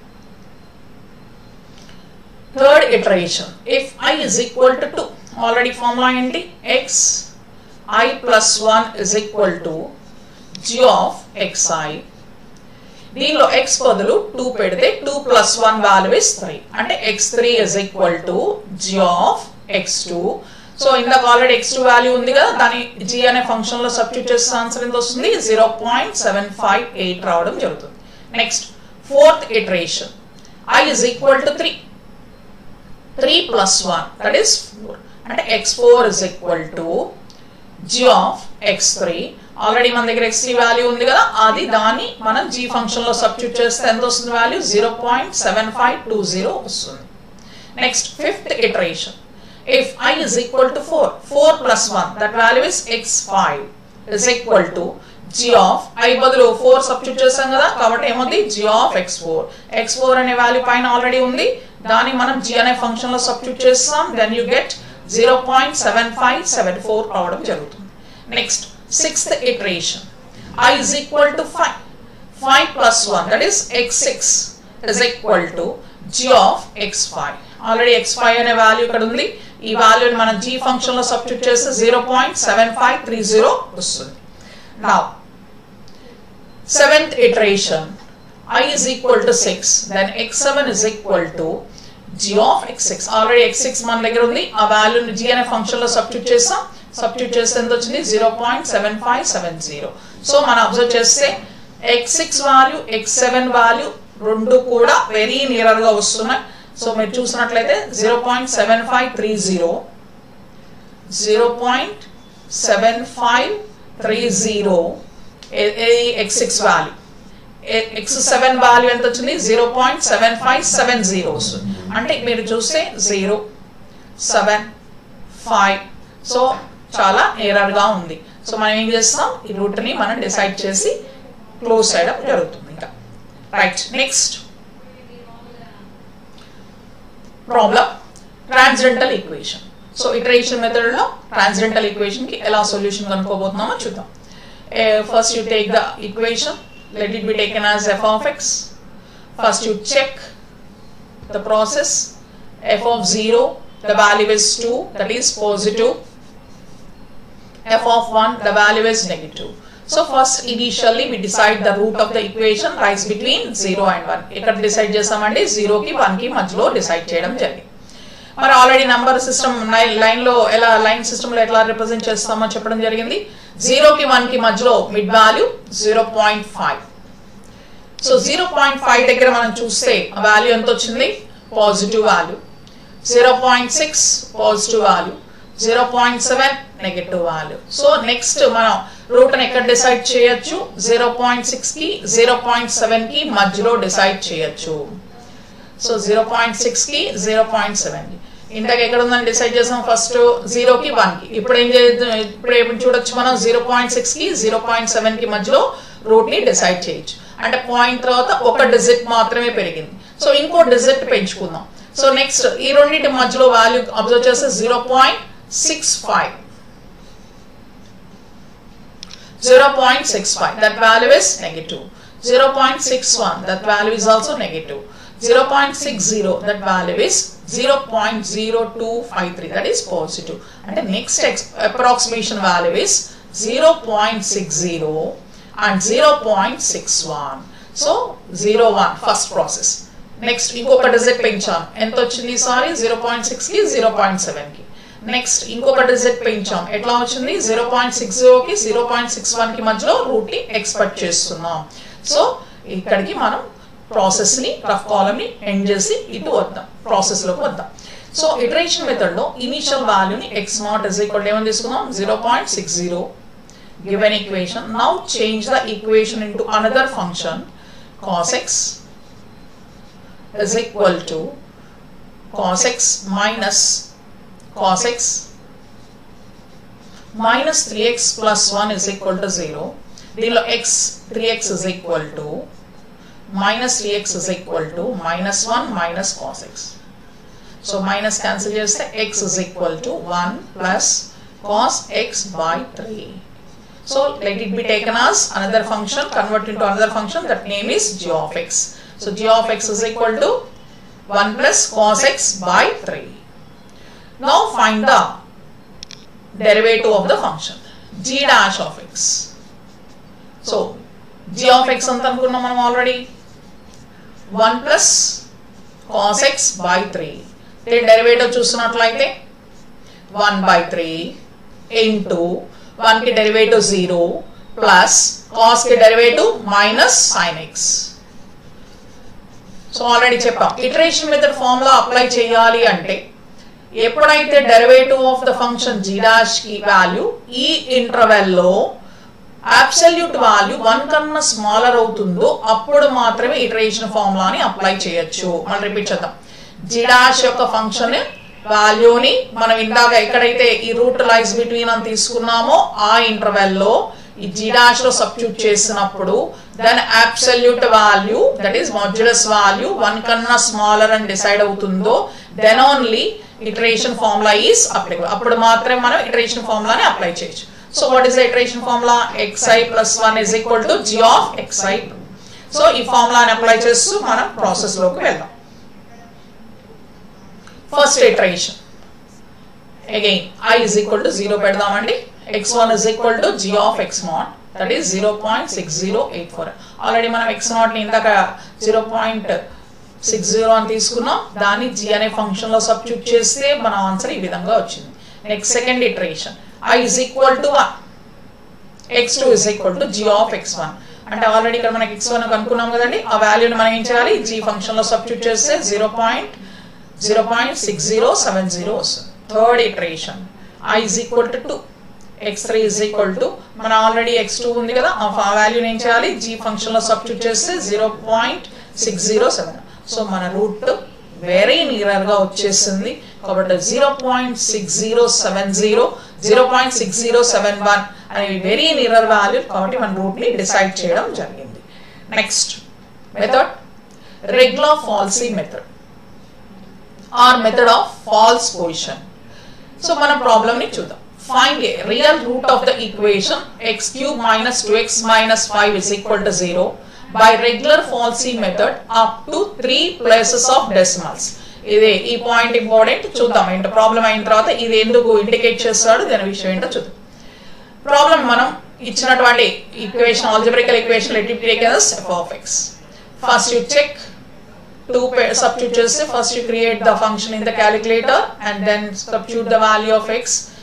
A: third iteration if i is equal to two already formula ఏంటి x i plus one is equal to g of x i దీనిలో ఎక్స్ బదులు టూ పెడితే two plus one value is three అంటే x three is equal to g of x two so ఇందాక ఆల్రెడీ ఎక్స్ టూ వాల్యూ ఉంది కదా దాని జీ అనే ఫంక్షన్ లో సబ్స్టిట్యూట్ చేస్తే ఆన్సర్ ఎంత వస్తుంది zero point seven five eight రావడం జరుగుతుంది next fourth iteration i is equal to three three plus one that is four అంటే x four is equal to g of x three already మన దగ్గర ఎక్స్ త్రీ వాల్యూ ఉంది కదా అది దాన్ని మనం జీ ఫంక్షన్ లో సబ్స్టిట్యూట్ చేస్తే ఎంత వస్తుంది value zero point seven five two zero వస్తుంది next fifth iteration if i is equal to 4 4 plus 1 that value is x5 is equal to g of i బదులు 4 సబ్స్టిట్యూట్ చేసాం కదా కాబట్టి ఏమవుతుంది g of x4 x4 అనే వాల్యూ పైన ఆల్రెడీ ఉంది దాన్ని మనం g అనే ఫంక్షన్ లో సబ్స్టిట్యూట్ చేస్తాం దెన్ యు గెట్ 0.7574 రావడం జరుగుతుంది next sixth iteration i is equal to 5 5 plus 1 that is x6 is equal to g of x5 already x five అనే వాల్యూ ఇక్కడ ఉంది ఈ వాల్యూని మనం జీ ఫంక్షన్ లో సబ్స్టిట్యూట్ చేస్తే zero point seven five three zero వస్తుంది నా seventh iteration i is equal to six then x seven is equal to g of x six already x six మన దగ్గర ఉంది ఆ వాల్యూని జీ అనే ఫంక్షన్ లో సబ్స్టిట్యూట్ చేస్తాం సబ్స్టిట్యూట్ చేస్తే ఎంత వచ్చింది zero point seven five seven zero so మనం అబ్జర్వ్ చేస్తే x six value x seven value రెండు కూడా వెరీ నియర్ గా వస్తున్నాయి సో మీరు చూసినట్లయితే zero point seven five three zero zero point seven five three zero x six value x seven value ఎంత వచ్చింది zero point seven five seven zero వస్తుంది అంటే మీరు చూస్తే జీరో సెవెన్ ఫైవ్ సో చాలా గా ఉంది సో మనం ఏం చేస్తాం ఈ రూట్ని మనం డిసైడ్ చేసి క్లోజ్ చేయడం జరుగుతుంది ఇంకా right next problem transcendental equation so iteration మెథడ్లో ట్రాన్స్జెంటల్ ఈక్వేషన్కి ఎలా సొల్యూషన్ కనుక్కోబోతున్నామో చూద్దాం first you take the equation let it be taken as f of x first you check the process f of zero the value is two that is positive f of 1 the value is negative so first initially we decide the root of the equation lies between 0 and 1 ఇక్కడ డిసైడ్ చేసామండి 0 కి 1 కి మధ్యలో డిసైడ్ చేయడం జరిగింది మరి ఆల్రెడీ నంబర్ సిస్టమ్ లైన్ లో ఎలా లైన్ సిస్టమ్ లో ఎట్లా రిప్రజెంట్ చేస్తామో చెప్పడం జరిగింది జీరోకి వన్కి మధ్యలో mid value zero point five so zero point five దగ్గర మనం చూస్తే వాల్యూ ఎంత వచ్చింది positive value zero point six positive value zero point seven negative value so next మనం రూట్ ఎక్కడ డిసైడ్ చేయొచ్చు జీరో పాయింట్ సిక్స్ కి జీరో పాయింట్ సెవెన్ కి మధ్యలో డిసైడ్ చేయొచ్చు సో జీరో పాయింట్ సిక్స్ కి జీరో పాయింట్ సెవెన్ కి ఇంతకు ఎక్కడ ఉందని డిసైడ్ చేసాం ఫస్ట్ జీరోకి వన్ కి ఇప్పుడు ఏం చేద్దాం ఇప్పుడు ఏం చూడొచ్చు మనం జీరో పాయింట్ సిక్స్ కి జీరో పాయింట్ సెవెన్ కి మధ్యలో రూట్ ని డిసైడ్ చేయొచ్చు అంటే పాయింట్ తర్వాత ఒక డిజిట్ మాత్రమే పెరిగింది సో ఇంకో డిజిట్ పెంచుకుందాం సో నెక్స్ట్ ఈ రెండింటి మధ్యలో వాల్యూ అబ్జర్వ్ చేస్తే zero point six five zero point six five that value is negative zero point six one that value is also negative 0.60 that value is 0.0253 that is positive and the next approximation value is 0.60 and 0.61 so 01 first process next ఇంకొక డిజిట్ పెంచాం ఎంత వచ్చింది సారీ జీరో పాయింట్ సిక్స్ కి జీరో పాయింట్ సెవెన్ కి నెక్స్ట్ ఇంకొక డిజిట్ పెంచాం ఎట్లా వచ్చింది జీరో పాయింట్ సిక్స్ జీరోకి జీరో పాయింట్ సిక్స్ వన్ కి మధ్యలో రూట్ ని ఎక్స్పెక్ట్ చేస్తున్నాం సో ఇక్కడికి మనం ప్రాసెస్ ని రఫ్ కాలమ్ ని ఎండ్ చేసి ఇటు వద్దాం ప్రాసెస్ లోకి వద్దాం సో ఇటరేషన్ మెథడ్ లో ఇనిషియల్ వాల్యూని ఎక్స్ నాట్ ఇస్ ఈక్వల్ ఏమని తీసుకుందాం zero point six zero given equation now change the equation into another function cos x is equal to cos x minus cos x minus 3x plus 1 is equal to 0 దీనిలో x 3x is equal to minus 3x is equal to minus 1 minus cos x. So minus cancel చేస్తే x is equal to 1 plus cos x by 3. So let it be taken as another function, convert into another function, that name is g of x. So g of x is equal to 1 plus cos x by 3. Now find the derivative of the function, g dash of x. So g of x అంత అనుకున్నాం మనం already 1 plus cos x by three దీని డెరివేటివ్ చూస్తున్నట్లయితే వన్ బై త్రీ ఇంటూ వన్కి డెరివేటివ్ జీరో ప్లస్ కాస్కి derivative minus sine x so already చెప్పాం ఇటరేషన్ మెథడ్ ఫార్ములా అప్లై చేయాలి అంటే ఎప్పుడైతే derivative of the function g dash కి వాల్యూ ఈ ఇంటర్వెల్లో అబ్సల్యూట్ వాల్యూ వన్ కన్నా స్మాలర్ అవుతుందో అప్పుడు మాత్రమే ఇటరేషన్ ఫార్ములాని అప్లై చేయొచ్చు మనం రిపీట్ చేద్దాం జిడాష్ యొక్క ఫంక్షన్ వాల్యూని మనం ఇందాక ఎక్కడైతే ఈ రూట్ లైస్ బిట్వీన్ అని తీసుకున్నామో ఆ ఇంటర్వెల్లో ఈ జిడాష్ లో సబ్స్టిట్యూట్ చేసినప్పుడు then absolute value that is modulus value one కన్నా స్మాలర్ అని డిసైడ్ అవుతుందో then only iteration formula is applicable అప్పుడు మాత్రమే మనం ఇటరేషన్ ఫార్ములాని అప్లై చేయొచ్చు so what is the iteration formula xi plus one is equal to g of xi so ఈ ఫార్ములాని అప్లై చేస్తూ మనం ప్రాసెస్ లోకి వెళ్దాం first iteration again i is equal to 0 పెడదామండి x1 is equal to g of x naught that is 0.6084 already మనం x naught ని ఇందాక 0.60 అని తీసుకున్నాం దాన్ని g అనే ఫంక్షన్ లో సబ్స్టిట్యూట్ చేస్తే మన ఆన్సర్ ఈ విధంగా వచ్చింది next second iteration i is equal to 1 x2 is equal to g of x1 అంటే ఆల్రెడీ ఇక్కడ మనకి x1 కనుక్కున్నాం కదండి ఆ వాల్యూని మనం ఏం చేయాలి g ఫంక్షన్ లో సబ్స్టిట్యూట్ చేస్తే zero point zero point six zero seven zero వస్తుంది third iteration i is equal to two x three is equal to మన ఆల్రెడీ ఎక్స్ టూ ఉంది కదా ఆ వాల్యూని ఏం చేయాలి జీ ఫంక్షన్లో సబ్స్టిట్యూట్ చేస్తే zero point six zero seven so మన రూట్ వెరీ నియర్గా వచ్చేసింది కాబట్టి zero point six zero seven zero zero point six zero seven one అనేవి వెరీ నియర్ వాల్యూ కాబట్టి మన రూట్ని డిసైడ్ చేయడం జరిగింది next method regular falsi method or method of false position so మనం ప్రాబ్లమ్ ని చూద్దాం find a real root of the equation x cube minus two x minus five is equal to zero by regular falsi method up to three places of decimals ఇది ఈ పాయింట్ ఇంపార్టెంట్ చూద్దాం ఏంటో ప్రాబ్లం అయిన తర్వాత ఇది ఎందుకు ఇండికేట్ చేస్తాడు దాని విషయం ఏంటో చూద్దాం ప్రాబ్లం మనం ఇచ్చినటువంటి equation algebraic equation let it take as f of x first you check two substitute just first you create the function in the calculator and then substitute the value of x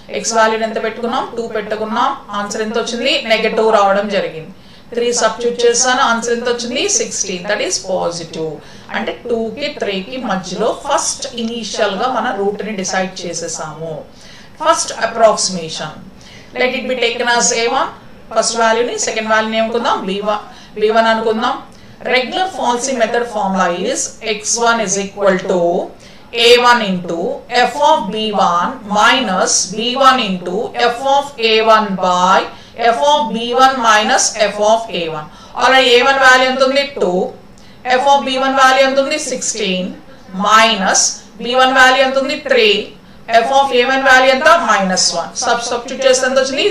A: x వాల్యూని ఎంత పెట్టుకున్నాం టూ పెట్టుకున్నాం ఆన్సర్ ఎంత వచ్చింది నెగటివ్ రావడం జరిగింది త్రీ సబ్స్టిట్యూట్ చేస్తాను ఆన్సర్ ఎంత వచ్చింది సిక్స్టీన్ దట్ ఈస్ పాజిటివ్ అంటే టూ కి త్రీ కి మధ్యలో ఫస్ట్ ఇనీషియల్ గా మన రూట్ ని డిసైడ్ చేసేసాము first approximation let it be taken as a one first వాల్యూని సెకండ్ వాల్యూని ఏమనుకుందాం బి వన్ బి వన్ అనుకుందాం regular falsi method formula is x one is equal to a1 into f of b1 minus b1 into f of a1 by f of b1 minus f of a1 already a1 value ఎంత ఉంది 2 f of b1 value ఎంత ఉంది 16 minus b1 value ఎంత ఉంది 3 f of a1 value ఎంత minus 1 సబ్ సబ్స్టిట్యూట్ చేస్తే ఎంత వచ్చింది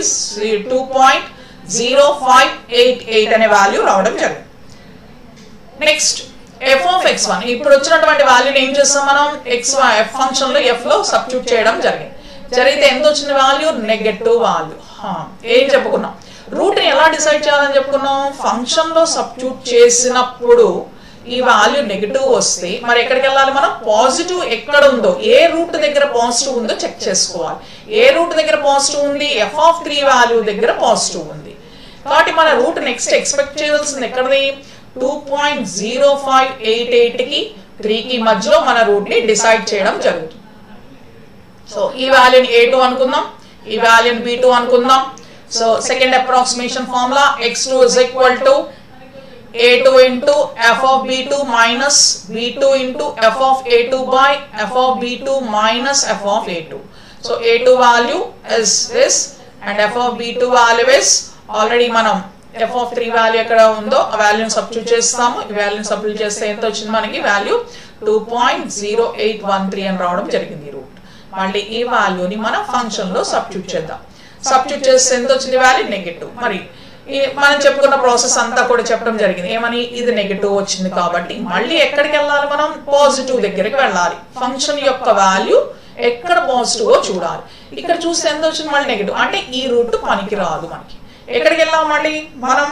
A: 2.0588 అనే వాల్యూ రావడం జరిగింది next f of x one ఇప్పుడు వచ్చినటువంటి వాల్యూని ఏం చేస్తాం మనం ఎక్స్ ఎఫ్ ఫంక్షన్ లో ఎఫ్ లో సబ్స్టిట్యూట్ చేయడం జరిగింది జరిగితే ఎంత వచ్చిన వాల్యూ నెగటివ్ వాల్యూ ఏం చెప్పుకున్నాం రూట్ ని ఎలా డిసైడ్ చేయాలని చెప్పుకున్నాం ఫంక్షన్ లో సబ్స్టిట్యూట్ చేసినప్పుడు ఈ వాల్యూ నెగిటివ్ వస్తే మరి ఎక్కడికి వెళ్ళాలి మనం పాజిటివ్ ఎక్కడ ఉందో ఏ రూట్ దగ్గర పాజిటివ్ ఉందో చెక్ చేసుకోవాలి ఏ రూట్ దగ్గర పాజిటివ్ ఉంది ఎఫ్ ఆఫ్ త్రీ వాల్యూ దగ్గర పాజిటివ్ ఉంది కాబట్టి మన రూట్ నెక్స్ట్ ఎక్స్పెక్ట్ చేయవలసింది ఎక్కడిది two point zero five eight eight కి త్రీకి మధ్యలో మన రూట్ ని డిసైడ్ చేయడం జరుగుతుంది సో ఈ వాల్యూని ఏ టూ అనుకుందాం ఈ వాల్యూని బి టూ అనుకుందాం so second approximation formula x two is equal to a two into f of b two minus b two into f of a two by f of b two minus f of a two so a two value is this and f of b two value is already మనం ఎఫ్ ఆఫ్ త్రీ వాల్యూ ఎక్కడ ఉందో ఆ వాల్యూని సబ్స్టిట్యూట్ చేస్తాము ఈ వాల్యూని సబ్స్టిట్యూట్ చేస్తే ఎంత వచ్చింది మనకి value two point zero eight one three అని రావడం జరిగింది రూట్ మళ్ళీ ఈ వాల్యూని మనం ఫంక్షన్ లో సబ్స్టిట్యూట్ చేద్దాం సబ్స్టిట్యూట్ చేస్తే ఎంత వచ్చింది వాల్యూ నెగిటివ్ మరి ఈ మనం చెప్పుకున్న ప్రాసెస్ అంతా కూడా చెప్పడం జరిగింది ఏమని ఇది నెగిటివ్ వచ్చింది కాబట్టి మళ్ళీ ఎక్కడికి వెళ్ళాలి మనం పాజిటివ్ దగ్గరికి వెళ్ళాలి ఫంక్షన్ యొక్క వాల్యూ ఎక్కడ పాజిటివ్ చూడాలి ఇక్కడ చూస్తే ఎంత వచ్చింది మళ్ళీ నెగిటివ్ అంటే ఈ రూట్ పనికి రాదు మనకి ఎక్కడికి వెళ్ళాం మళ్ళీ మనం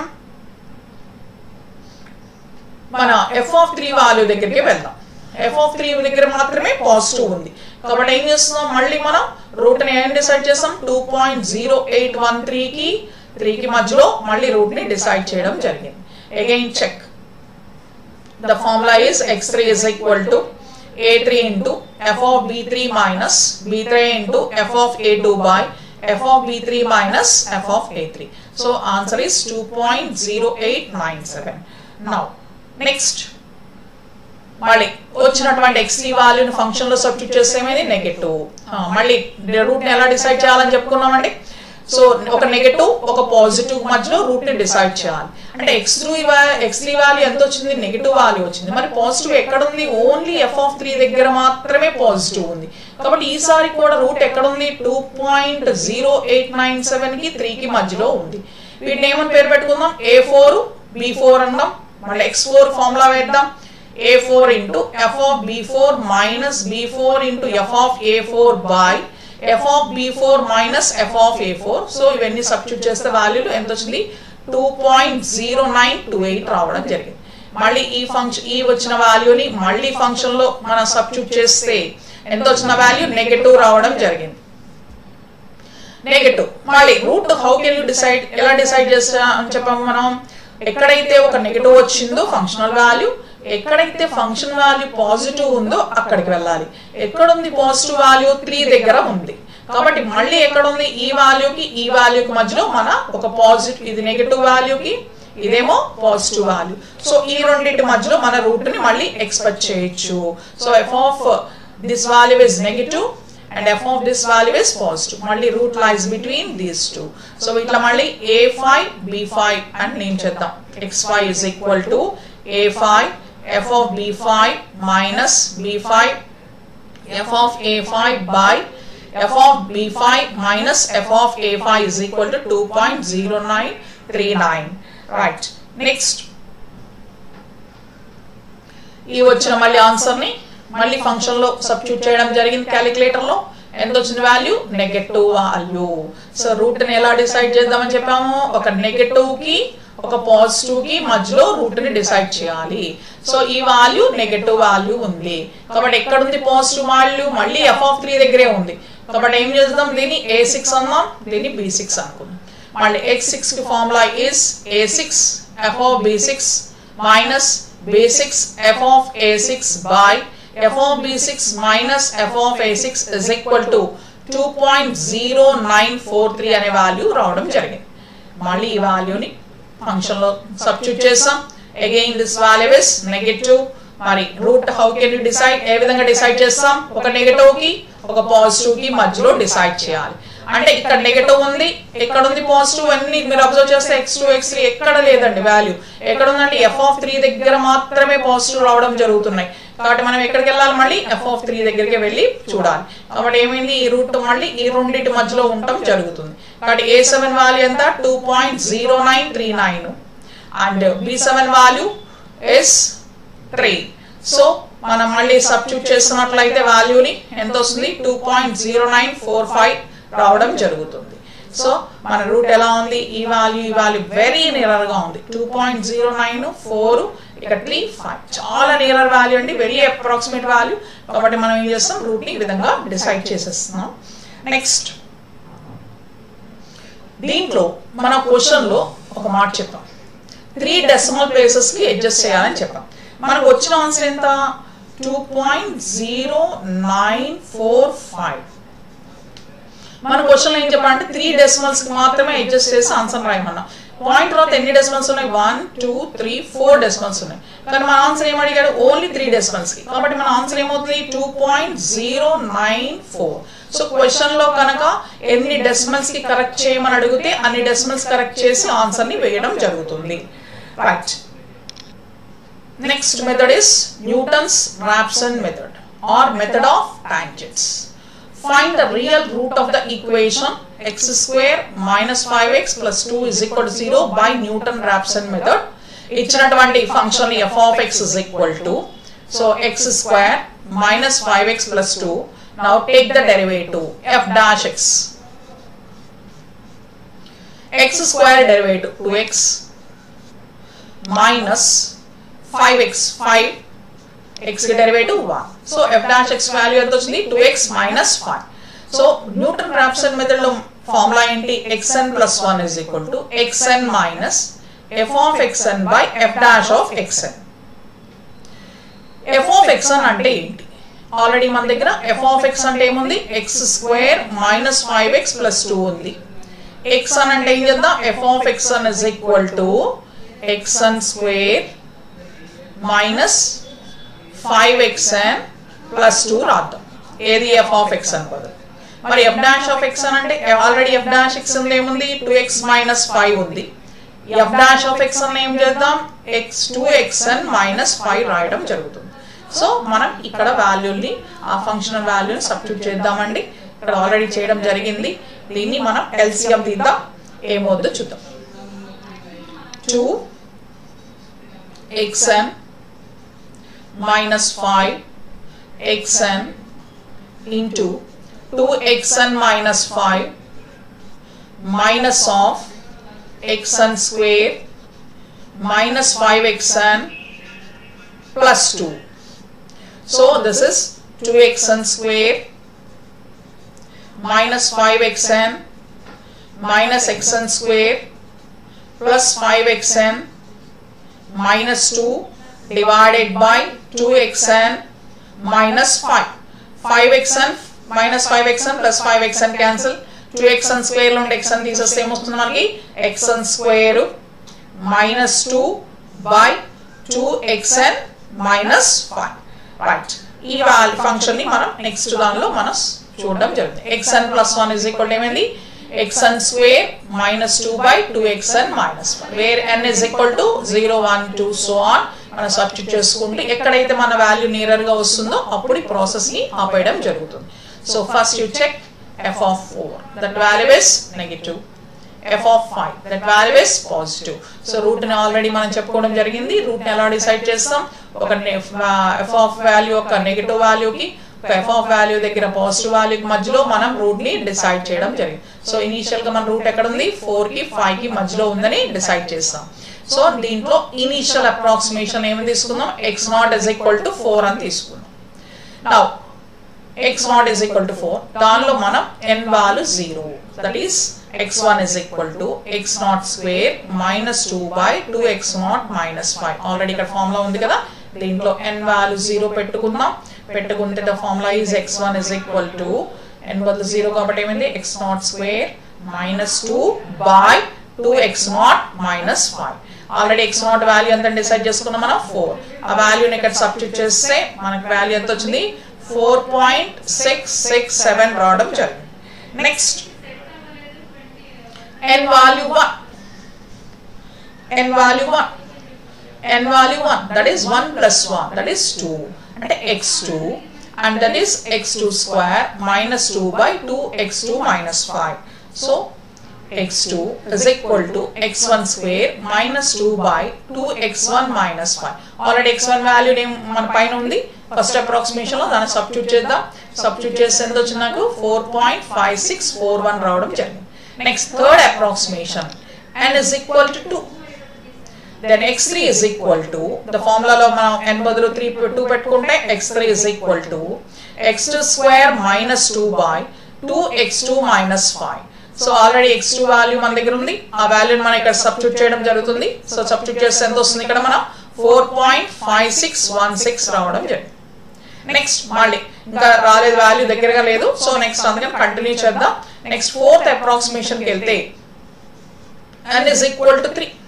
A: మన ఎఫ్ ఆఫ్ త్రీ వాల్యూ దగ్గరికి వెళ్దాం ఎఫ్ ఆఫ్ త్రీ దగ్గర మాత్రమే పాజిటివ్ ఉంది కాబట్టి ఏం చేస్తున్నాం మళ్ళీ మనం రూట్ ని ఏం డిసైడ్ చేస్తాం two point zero eight one త్రీకి త్రీకి మధ్యలో మళ్ళీ రూట్ ని డిసైడ్ చేయడం జరిగింది again check the formula is x three is equal to a three into f of b three minus b three into f of a two by f of b3 minus f of a3. So answer is 2.0897. Now, next. మళ్ళీ వచ్చినటువంటి ఎక్స్ త్రీ వాల్యూని ఫంక్షన్ లో సబ్స్టిట్యూట్ చేస్తే ఏమైంది నెగటివ్ మళ్ళీ రూట్ ని ఎలా డిసైడ్ చేయాలని చెప్పుకున్నామండి సో ఒక నెగటివ్ ఒక పాజిటివ్ మధ్యలో రూట్ ని డిసైడ్ చేయాలి అంటే x three x three value ఎంత వచ్చింది నెగిటివ్ వాల్యూ వచ్చింది మరి పాజిటివ్ ఎక్కడ ఉంది ఓన్లీ ఎఫ్ ఆఫ్ త్రీ దగ్గర మాత్రమే పాజిటివ్ ఉంది కాబట్టి ఈసారి కూడా రూట్ ఎక్కడ ఉంది two point zero eight nine seven కి త్రీ కి మధ్యలో ఉంది వీటిని ఏమని పేరు పెట్టుకుందాం ఏ ఫోర్ బి ఫోర్ అందాం మళ్ళీ ఎక్స్ ఫోర్ ఫార్ములా వేద్దాం a four into f of b four minus b four into f of a four by f of b four minus f of a four so ఇవన్నీ సబ్స్టిట్యూట్ చేస్తే వాల్యూలు ఎంత వచ్చింది two point zero nine two eight రావడం జరిగింది మళ్ళీ ఈ ఫంక్షన్ ఈ వచ్చిన వాల్యూని మళ్ళీ ఫంక్షన్ లో మనం సబ్స్టిట్యూట్ చేస్తే ఎంత వచ్చిన వాల్యూ నెగటివ్ రావడం జరిగింది నెగటివ్ మళ్ళీ root how can you decide ఎలా డిసైడ్ చేస్తా అని చెప్పాము మనం ఎక్కడైతే ఒక నెగటివ్ వచ్చిందో ఫంక్షనల్ వాల్యూ ఎక్కడైతే ఫంక్షన్ వాల్యూ పాజిటివ్ ఉందో అక్కడికి వెళ్ళాలి ఎక్కడ ఉంది పాజిటివ్ వాల్యూ త్రీ దగ్గర ఉంది కాబట్టి మళ్ళీ ఎక్కడ ఉంది ఈ వాల్యూకి ఈ వాల్యూకి మధ్యలో మన ఒక పాజిటివ్ ఇది నెగటివ్ వాల్యూకి ఇదేమో పాజిటివ్ వాల్యూ సో ఈ రెండింటి మధ్యలో మన రూట్ ని మళ్ళీ ఎక్స్పెక్ట్ చేయొచ్చు so f of this value is negative and f of this value is positive మళ్ళీ root lies between these two so ఇట్లా మళ్ళీ ఏ ఫైవ్ బి ఫైవ్ అని నేను చేద్దాం x five is equal to a five f of b five minus b five f of a five by f of b five minus f of a five is equal to two point zero nine three nine right next ఈ వచ్చిన మళ్ళీ ఆన్సర్ ని మళ్ళీ ఫంక్షన్ లో సబ్స్టిట్యూట్ చేయడం జరిగింది క్యాలిక్యులేటర్ లో ఎంత వచ్చిన value negative value so root ని ఎలా డిసైడ్ చేద్దామని చెప్పాము ఒక నెగటివ్ కి ఒక పాజిటివ్ కి మధ్యలో రూట్ ని డిసైడ్ చేయాలి సో ఈ వాల్యూ నెగటివ్ వాల్యూ ఉంది కాబట్టి ఎక్కడ ఉంది పాజిటివ్ వాల్యూ మళ్ళీ ఎఫ్ ఆఫ్ త్రీ దగ్గరే ఉంది కాబట్టి ఏం చేద్దాం దీన్ని ఏ సిక్స్ అందాం దీన్ని బి సిక్స్ అనుకుందాం మళ్ళీ ఎక్స్ సిక్స్ కి formula is a six f of b six minus b six f of a six by f of b six minus f of a six is equal to two point zero nine four three అనే వాల్యూ రావడం జరిగింది మళ్ళీ ఈ వాల్యూని ఫంక్షన్ లో సబ్స్టిట్యూట్ చేస్తాం again this value is negative మరి root how can you decide ఏ విధంగా డిసైడ్ చేస్తాం ఒక నెగటివ్ కి ఒక పాజిటివ్ కి మధ్యలో డిసైడ్ చేయాలి అంటే ఇక్కడ నెగటివ్ ఉంది ఎక్కడ ఉంది పాజిటివ్ అన్ని మీరు అబ్జర్వ్ చేస్తే ఎక్స్ టూ ఎక్స్ త్రీ ఎక్కడ లేదండి వాల్యూ ఎక్కడ ఉందంటే ఎఫ్ ఆఫ్ త్రీ దగ్గర మాత్రమే పాజిటివ్ రావడం జరుగుతున్నాయి కాబట్టి మనం ఎక్కడికి వెళ్ళాలి మళ్ళీ ఎఫ్ ఆఫ్ త్రీ దగ్గరికి వెళ్ళి చూడాలి కాబట్టి ఏమైంది ఈ రూట్ మళ్ళీ ఈ రెండింటి మధ్యలో ఉండటం జరుగుతుంది కాబట్టి ఏ సెవెన్ వాల్యూ ఎంత two point zero nine three nine and b seven value is three so మనం మళ్ళీ సబ్స్టిట్యూట్ చేస్తున్నట్లయితే వాల్యూని ఎంత వస్తుంది two point zero nine four five రావడం జరుగుతుంది సో మన రూట్ ఎలా ఉంది ఈ వాల్యూ ఈ వాల్యూ వెరీ నియర్ గా ఉంది two point zero nine four ఇక త్రీ ఫైవ్ చాలా నియర్ వాల్యూ అండి వెరీ అప్రాక్సిమేట్ వాల్యూ కాబట్టి మనం ఏం చేస్తాం రూట్ ని ఈ విధంగా డిసైడ్ చేసేస్తున్నాం నెక్స్ట్ దీంట్లో మన క్వశ్చన్ లో ఒక మాట చెప్పాం త్రీ డెసిమల్ ప్లేసెస్ కి అడ్జస్ట్ చేయాలని చెప్పాం మనకు వచ్చిన ఆన్సర్ ఎంత two point zero nine four five మన క్వశ్చన్ ఏం చెప్పాలంటే త్రీ డెసిమల్స్ కి మాత్రమే అడ్జస్ట్ చేసి ఆన్సర్ రాయమన్నా పాయింట్ తర్వాత ఎన్ని డెసిమల్స్ ఉన్నాయి one two three four decimals ఉన్నాయి కానీ మన ఆన్సర్ ఏం అడిగాడు ఓన్లీ త్రీ డెసిమల్స్ కి కాబట్టి మన ఆన్సర్ ఏమవుతుంది two point zero nine four so question లో కనుక ఎన్ని డెసిమల్స్ కి కరెక్ట్ చేయమని అడిగితే అన్ని డెసిమల్స్ కరెక్ట్ చేసి ఆన్సర్ ని వేయడం జరుగుతుంది right next method is Newton's Raphson method or method of tangents find the real root of the equation x square minus 5x plus 2 is equal to 0 by Newton-Raphson method. ఇచ్చినటువంటి function f of x is equal to so x square minus 5x plus 2 now take the derivative f dash x x square derivative 2x minus 5x 5 x కి derivative 1 so f dash x value ఎంత వచ్చింది 2x minus 5 so Newton Raphson method లో ఫార్ములా ఏంటి xn plus 1 is equal to xn minus f of xn by f dash of xn f of xn అంటే ఏంటి ఆల్రెడీ మన దగ్గర f ఆఫ్ x అంటే ఏముంది x square minus 5x plus 2 ఉంది xn అంటే ఏం చేద్దాం f of xn is equal to xn square minus five x n plus two రాద్దాం ఏది ఎఫ్ ఆఫ్ ఎక్స్ అని బదులు మరి ఎఫ్ డాష్ ఆఫ్ ఎక్స్ అని అంటే ఆల్రెడీ ఎఫ్ డాష్ ఎక్స్ అని ఏముంది టూ ఎక్స్ మైనస్ ఫైవ్ ఉంది ఎఫ్ డాష్ ఆఫ్ ఎక్స్ అని ఏం చేద్దాం x two x n minus five రాయడం జరుగుతుంది సో మనం ఇక్కడ వాల్యూని ఆ ఫంక్షనల్ వాల్యూని సబ్స్టిట్యూట్ చేద్దామండి ఇక్కడ ఆల్రెడీ చేయడం జరిగింది దీన్ని మనం ఎల్సిఎం తీద్దాం ఏమవుద్దో చూద్దాం two x n minus 5 xn into 2xn minus 5 minus of xn square minus 5xn plus 2. So this is 2xn square minus 5xn minus xn square plus 5xn minus 2 divided by 2xn minus 5. 5xn minus 5xn plus 5xn cancel. 2xn square లో xn తీసేస్తే ఏమొస్తుంది మనకి xn square minus two by two x n minus five right ఈ ఫంక్షన్ ని మనం నెక్స్ట్ దానిలో మనం చూడడం జరుగుతుంది x n plus one is equal ఏమైంది xn square minus 2 by 2xn minus 1 where n is equal to 0 1 2 so on మనం సబ్స్టిట్యూట్ చేసుకుంటే ఎక్కడైతే మన వాల్యూ నియరర్ గా వస్తుందో అప్పుడు ఈ ప్రాసెస్ ని ఆపేయడం జరుగుతుంది so first you check f of four that value is negative f of five that value is positive so root ని ఆల్రెడీ మనం చెప్పుకోవడం జరిగింది రూట్ ని ఎలా డిసైడ్ చేస్తాం ఒక ఎఫ్ ఆఫ్ వాల్యూ ఒక నెగిటివ్ వాల్యూకి ఎఫ్ ఆఫ్ వాల్యూ దగ్గర పాజిటివ్ వాల్యూకి మధ్యలో మనం రూట్ ని డిసైడ్ చేయడం జరిగింది సో ఇనీషియల్ గా మన రూట్ ఎక్కడ ఉంది ఫోర్ కి ఫైవ్ కి మధ్యలో ఉందని డిసైడ్ చేస్తాం సో దీంట్లో ఇనీషియల్ అప్రాక్సిమేషన్ ఏమి తీసుకుందాం x naught is equal to four అని తీసుకుందాం now x naught is equal to four దానిలో మనం n value zero that is x one is equal to x naught square minus two by two x naught minus five already ఇక్కడ ఫార్ములా ఉంది కదా దీంట్లో ఎన్ వాల్యూ జీరో పెట్టుకుందాం పెట్టుకుంటే the formula is x one is equal to n బదులు జీరో కాబట్టి ఏమైంది x naught square minus two by two x naught minus five already x naught value ఎంత డిసైడ్ చేసుకున్నాం మనం ఫోర్ ఆ వాల్యూని ఇక్కడ సబ్స్టిట్యూట్ చేస్తే మనకి వాల్యూ ఎంత వచ్చింది four point six six seven రావడం జరిగింది next n value 1 n value 1 n value 1 that is 1 plus 1 that is 2 అంటే x2 and that is x2 square minus 2 by 2 x2 minus 5 so x2 is equal to x1 square minus 2 by 2 x1 minus 5 already x1 value మన పైన ఉంది ఫస్ట్ అప్రాక్సిమేషన్ లో దాన్ని సబ్స్టిట్యూట్ చేద్దాం సబ్స్టిట్యూట్ చేస్తే ఎంత వచ్చింది నాకు four point five six four one రావడం జరిగింది next third approximation n is equal to 2 then x3 is equal to the ఫార్ములాలో మనం n బదులు 3 2 పెట్టుకుంటే x3 is equal to x2 square minus 2 by 2x2 minus 5 so already x2 value మన దగ్గర ఉంది ఆ వాల్యూని మనం ఇక్కడ సబ్స్టిట్యూట్ చేయడం జరుగుతుంది సో సబ్స్టిట్యూట్ చేస్తే ఎంత వస్తుంది ఇక్కడ మనం four point five six one six రావడం జరిగింది నెక్స్ట్ మళ్ళీ ఇంకా రాలేదు వాల్యూ దగ్గరగా లేదు సో నెక్స్ట్ అందుకని కంటిన్యూ చేద్దాం నెక్స్ట్ ఫోర్త్ అప్రాక్సిమేషన్కి వెళ్తే n is equal to 3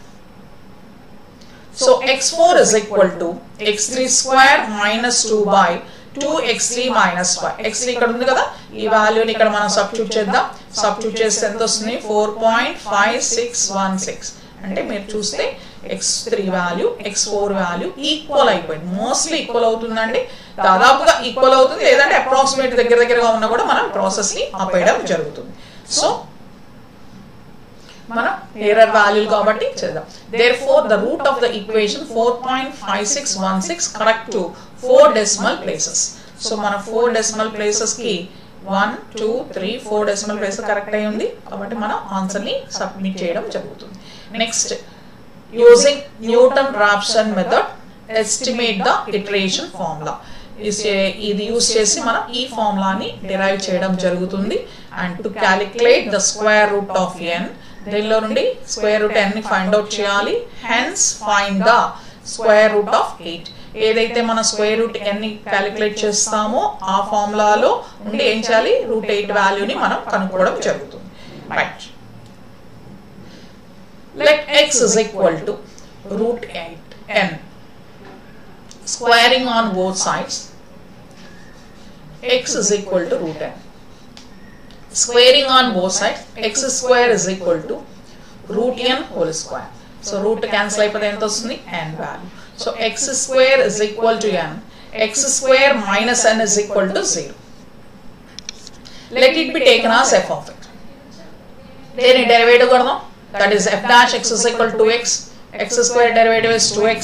A: so x4 is equal to x3 square minus 2 by 2x3 minus 5 x3 ఇక్కడ ఉంది కదా ఈ వాల్యూని ఇక్కడ మనం సబ్స్టిట్యూట్ చేద్దాం సబ్స్టిట్యూట్ చేస్తే ఎంత వస్తుంది four point five six one six అంటే మీరు చూస్తే x three value x four value equal అయిపోయింది మోస్ట్లీ ఈక్వల్ అవుతుందండి దాదాపుగా ఈక్వల్ అవుతుంది లేదంటే అప్రాక్సిమేట్ దగ్గర దగ్గరగా ఉన్నా కూడా మనం ప్రాసెస్ ని ఆపేయడం జరుగుతుంది సో మనం ఎర్రర్ వాల్యూ కాబట్టి చేద్దాం therefore the root of the equation four point five six one six correct to four decimal places so మన ఫోర్ డెసిమల్ ప్లేసెస్ కి one two three four decimal places correct అయి ఉంది కాబట్టి మనం ఆన్సర్ ని సబ్మిట్ చేయడం జరుగుతుంది next using Newton Raphson method estimate the iteration formula ఇది యూజ్ చేసి మనం ఈ ఫార్ములాని డిరైవ్ చేయడం జరుగుతుంది and to calculate the square root of ఎన్ దీనిలో నుండి స్క్వేర్ రూట్ ఎన్ ని ఫైండ్ అవుట్ చేయాలి hence find the square root of eight ఏదైతే మన స్క్వేర్ రూట్ ఎన్ ని క్యాలిక్యులేట్ చేస్తామో ఆ ఫార్ములాలో నుండి ఏం చేయాలి రూట్ ఎయిట్ వాల్యూని మనం కనుక్కోవడం జరుగుతుంది right let x is equal to root 8 n squaring on both sides x is equal to root n squaring on both sides x square is equal to root n whole square so root cancel అయిపోతే ఎంత వస్తుంది n value so x square is equal to n x square minus n is equal to 0 let it be taken as f of it దేని డెరివేటివ్ కొడదాం that is f dash x is equal to x x square derivative is 2x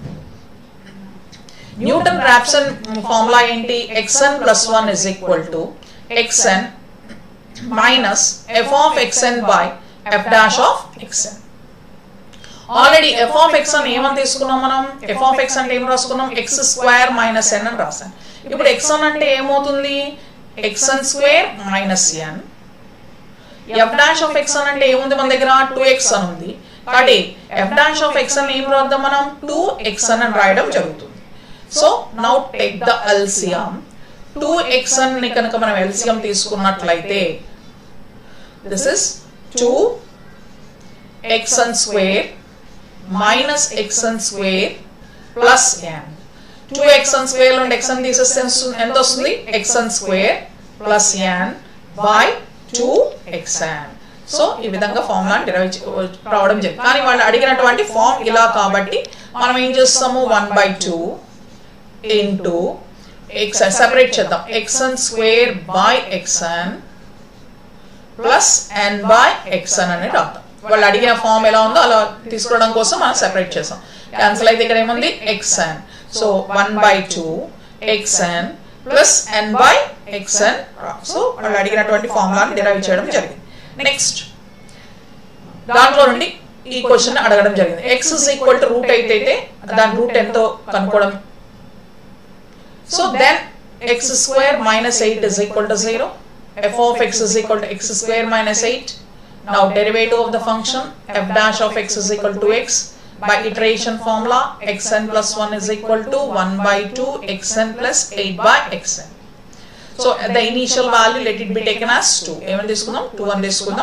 A: Newton Raphson formula ఏంటి xn plus 1 is equal to xn minus f of xn by f dash of xn already f of x అని ఏమని తీసుకున్నాం మనం ఎఫ్ ఆఫ్ ఎక్స్ అంటే ఏం రాసుకున్నాం ఎక్స్ స్క్వేర్ మైనస్ ఎన్ అని రాసాం ఇప్పుడు ఎక్సన్ అంటే ఏమవుతుంది x n square minus n f dash of x అంటే ఏముంది మన దగ్గర టూ ఎక్స్ అని ఉంది కాబట్టి ఎఫ్ డాష్ ఆఫ్ ఎక్స్ అని ఏం రాద్దాం మనం టూ ఎక్స్ అని రాయడం జరుగుతుంది so now take the LCM two x అని కనుక మనం ఎల్సియం తీసుకున్నట్లయితే this is two x n square minus x n square plus n two x n square నుండి ఎక్సన్ తీసేస్తే ఎంత వస్తుంది x n square plus n by two x n so ఈ విధంగా ఫార్ములా డిరైవ్ రావడం జరిగింది కానీ వాళ్ళు అడిగినటువంటి ఫామ్ ఇలా కాబట్టి మనం ఏం చేస్తాము one by two into x separate చేద్దాం x n square by x n plus n by x n అని రాద్దాం వాళ్ళు అడిగిన ఫామ్ ఎలా ఉందో అలా తీసుకోవడం కోసం మనం సెపరేట్ చేసాం క్యాన్సిల్ అయితే ఇక్కడ ఏముంది x n so one by two x n plus n by x n so వాళ్ళు అడిగినటువంటి ఫార్ములాని డిరైవ్ చేయడం జరిగింది నెక్స్ట్ దాంట్లో నుండి ఈ క్వశ్చన్ అడగడం జరిగింది x is equal to root eight అయితే దాని రూట్ ఎంతో కనుక్కోవడం so then x square minus 8 is equal to 0. f of x is equal to x square minus 8. Now derivative of the function f dash of x is equal to x. By iteration formula xn plus 1 is equal to 1 by 2 xn plus 8 by xn. So the initial value let it be taken as 2. ఏమని తీసుకుందాం 2 అని తీసుకుందాం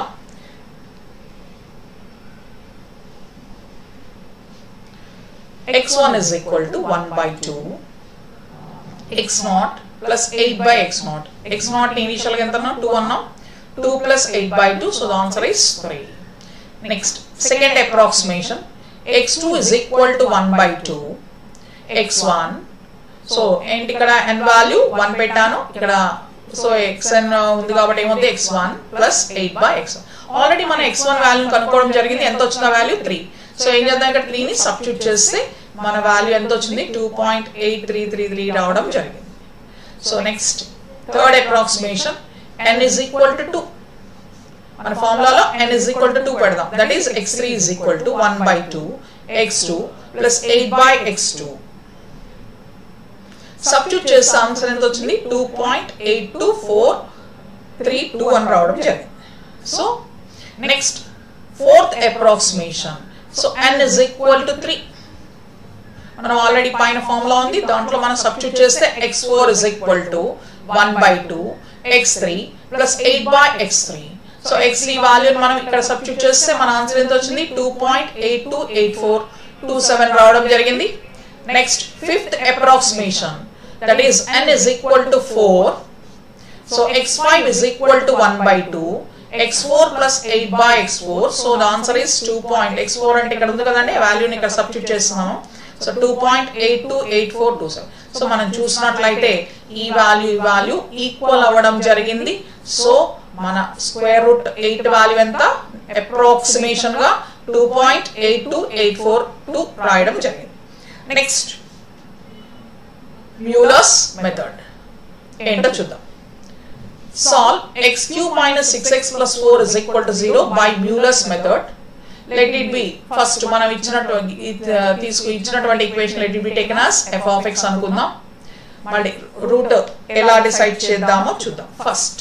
A: x1 is equal to 1 by 2 x0 plus 8 by x0 x0 ని initial గా ఎంత 2 అన్నాం 2 plus 8 by 2 so the answer is 3 next second approximation x2 is equal to 1 by 2 x1 so ఏంటి ఇక్కడ n వాల్యూ 1 పెట్టాను ఇక్కడ సో xn ఉంది కాబట్టి ఏమవుతుంది x1 plus eight by x already మన x1 వాల్యూని కనుక్కోవడం జరిగింది ఎంత వచ్చింది వాల్యూ త్రీ సో ఏం చేద్దాం ఇక్కడ త్రీని సబ్స్టిట్యూట్ చేస్తే మన వాల్యూ ఎంత వచ్చింది two point eight three three three రావడం జరిగింది so next third approximation n is equal to two మన ఫార్ములాలో n is equal to two పెడదాం that is x three is equal to one by two x two plus eight by x two substitute చేస్తే ఆన్సర్ ఎంత వచ్చింది two point eight two four three two అని రావడం జరిగింది so next fourth approximation so n is equal to three మనం ఆల్రెడీ పైన ఫార్ములా ఉంది దాంట్లో మనం సబ్స్టిట్యూట్ చేస్తే x four is equal to one by two x three plus eight by x three so x three వాల్యూని మనం ఇక్కడ సబ్స్టిట్యూట్ చేస్తే మన ఆన్సర్ ఎంత వచ్చింది two point eight two eight four two seven రావడం జరిగింది next fifth approximation that is n is equal to four so x five is equal to one by two x4 plus 8 by x4 so the answer is 2 point x4 అంటే ఇక్కడ ఉంది కదండి వాల్యూని ఇక్కడ సబ్స్టిట్యూట్ చేస్తున్నాము so two point eight two eight four two seven so మనం చూసినట్లయితే ఈ వాల్యూ ఈ వాల్యూ ఈక్వల్ అవ్వడం జరిగింది సో మన స్క్వేర్ రూట్ ఎయిట్ వాల్యూ ఎంత అప్రాక్సిమేషన్ గా two point eight two eight four two రాయడం జరిగింది నెక్స్ట్ మ్యూలస్ మెథడ్ ఏంటో చూద్దాం solve x cube minus 6x plus 4 is equal to 0 by Euler's method. Let it be first మనం ఇచ్చినటువంటి తీసుకు ఇచ్చినటువంటి equation let it be taken as f of x అనుకుందాం మళ్ళీ రూట్ ఎలా డిసైడ్ చేద్దామో చూద్దాం first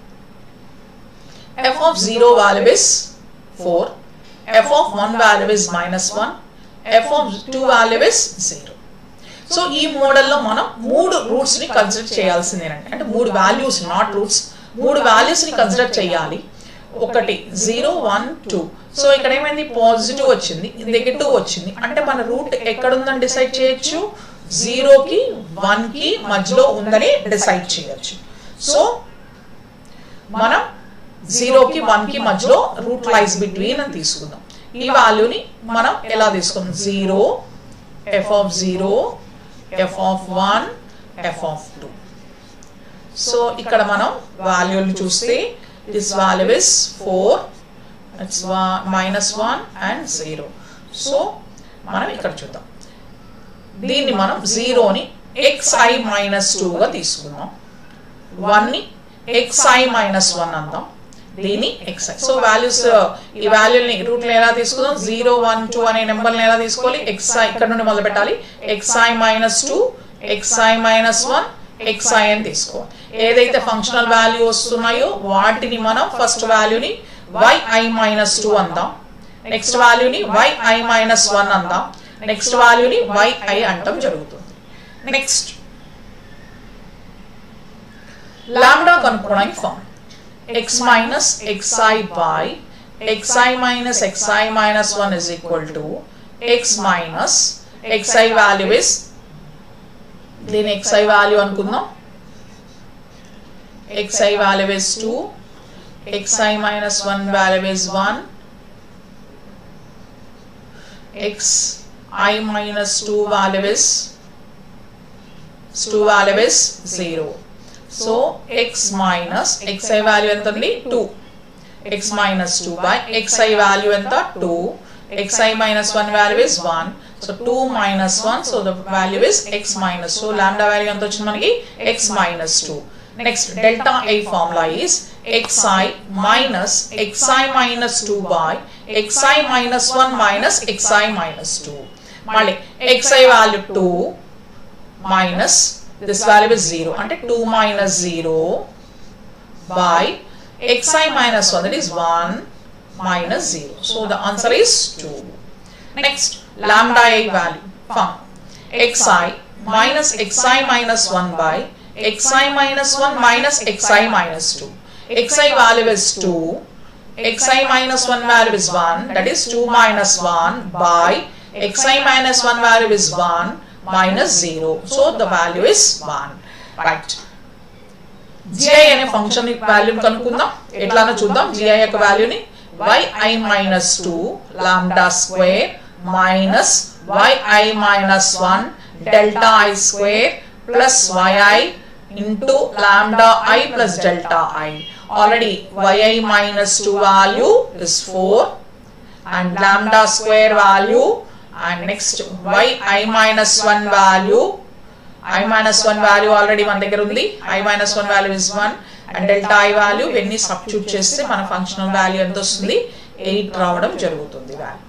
A: f of 0 value is 4 f of 1 value is minus 1 f of 2 value is 0 so ఈ మోడల్లో మనం మూడు రూట్స్ ని కన్సిడర్ చేయాల్సిందేనండి అంటే మూడు వాల్యూస్ నాట్ రూట్స్ మూడు వాల్యూస్ ని కన్సిడర్ చేయాలి ఒకటి జీరో వన్ టూ సో ఇక్కడ ఏమైంది పాజిటివ్ వచ్చింది నెగటివ్ వచ్చింది అంటే మన రూట్ ఎక్కడుందని డిసైడ్ చేయొచ్చు జీరోకి వన్ కి మధ్యలో ఉందని డిసైడ్ చేయొచ్చు సో మనం జీరోకి వన్ కి మధ్యలో రూట్ లైస్ బిట్వీన్ అని తీసుకుందాం ఈ వాల్యూని మనం ఎలా తీసుకుందాం zero f of zero f of one f of two so ఇక్కడ మనం వాల్యూని చూస్తే this value is four it's minus one and zero so మనం ఇక్కడ చూద్దాం దీన్ని మనం జీరోని ఎక్స్ఐ మైనస్ టూగా తీసుకుందాం వన్ని ఎక్స్ఐ మైనస్ వన్ అందాం దీన్ని ఎక్స్ఐ సో వాల్యూస్ ఈ వాల్యూని రూట్ ఎలా తీసుకుందాం జీరో వన్ టూ అనే నెంబర్ని ఎలా తీసుకోవాలి ఎక్స్ఐ ఇక్కడ నుండి మొదలు పెట్టాలి x i minus two x i minus one x i అని తీసుకోవాలి ఏదైతే ఫంక్షనల్ వాల్యూ వస్తున్నాయో వాటిని మనం ఫస్ట్ వాల్యూని వైఐ మైనస్ టూ అందాం నెక్స్ట్ వాల్యూని వైఐ మైనస్ వన్ అందాం నెక్స్ట్ వాల్యూని వైఐ అంటాం జరుగుతుంది నెక్స్ట్ లాంబ్డా కనుక్కోవడానికి form x minus xi by xi minus xi minus 1 is equal to x minus xi value is దీని xi value అనుకుందాం xi value is 2 xi minus 1 value is 1 xi minus 2 value is 2 value is 0 so x minus x i value ఎంత ఉంది two x minus two by x i value ఎంత two xi minus 1 value is 1 so 2 minus 1 so the value is x minus so lambda value ఎంత వచ్చింది మనకి x minus 2 next delta a formula is xi minus xi minus 2 by xi minus 1 minus xi minus 2 మళ్ళీ xi value 2 minus this value is zero అంటే two minus zero by xi minus 1 that is 1 minus 0 so the answer is 2 next lambda i value from xi minus xi minus 1 by xi minus 1 minus xi minus 2 xi value is 2 xi minus 1 value is 1 that is 2 minus 1 by xi minus 1 value is 1 minus 0 so the value is 1 right G I అనే ఫంక్షన్ వాల్యూని కనుక్కుందాం ఎట్లానో చూద్దాం జిఐ యొక్క వాల్యూని yi minus two lambda square minus yi minus one delta I square plus yi into lambda I plus delta I already yi minus two value is four and lambda square value and next yi minus one value i minus 1 value already మన దగ్గర ఉంది i minus 1 value is 1 and delta i value ఇవన్నీ సబ్స్టిట్యూట్ చేస్తే మన ఫంక్షనల్ వాల్యూ ఎంత వస్తుంది 8 రావడం జరుగుతుంది value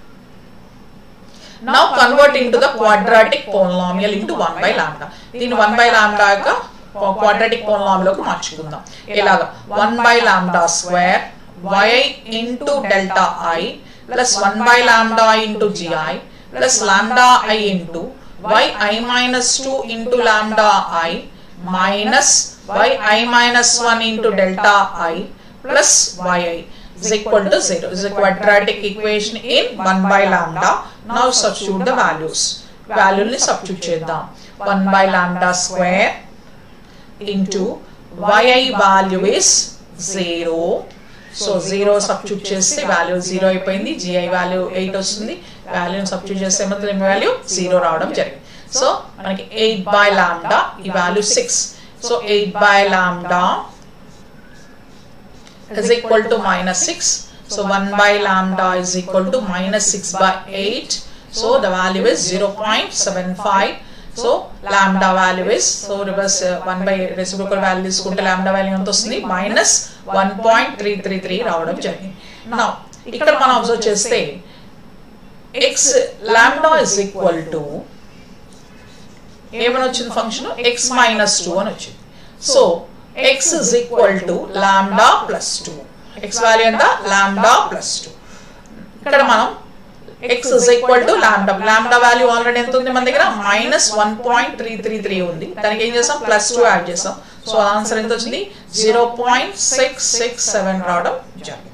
A: now convert into the quadratic polynomial into one by lambda దీన్ని వన్ బై లాండా యొక్క క్వాడ్రాటిక్ పోలినామియల్లోకి మార్చుకుందాం ఎలాగా one by lambda square y into delta i plus one by lambda into g i plus lambda i into yi minus 2 into lambda i minus yi minus 1 into delta i plus yi is equal to 0. This is a quadratic equation in 1 by lambda. Now substitute the values. Value ni substitute చేద్దాం 1 by lambda square into yi value is 0. So zero substitute చేస్తే వాల్యూ జీరో అయిపోయింది జిఐ వాల్యూ ఎయిట్ వస్తుంది వాల్యూని సబ్స్టిట్యూట్ చేస్తే ఏమవుతుంది వాల్యూ జీరో రావడం జరిగింది సో మనకి ఎయిట్ బై లాండా ఈ value six so eight by lambda is equal to minus 6 so 1 by lambda is equal to minus 6 by 8 so the value is 0.75 so lambda value is so reverse one by reciprocal value తీసుకుంటే లాండా వాల్యూ ఎంత వస్తుంది minus one point three three three రావడం జరిగింది నా ఇక్కడ మనం అబ్జర్వ్ చేస్తే x lambda is equal to ఏమని వచ్చింది ఫంక్షన్ ఎక్స్ మైనస్ టూ అని వచ్చింది so x is equal to lambda plus two x value ఎంత లాండా ప్లస్ టూ ఇక్కడ మనం x is equal to lambda lambda value already ఎంత ఉంది మన దగ్గర minus one point three three three ఉంది దానికి ఏం చేస్తాం ప్లస్ టూ యాడ్ చేస్తాం సో ఆన్సర్ ఎంత వచ్చింది zero point six six seven రావడం జరిగింది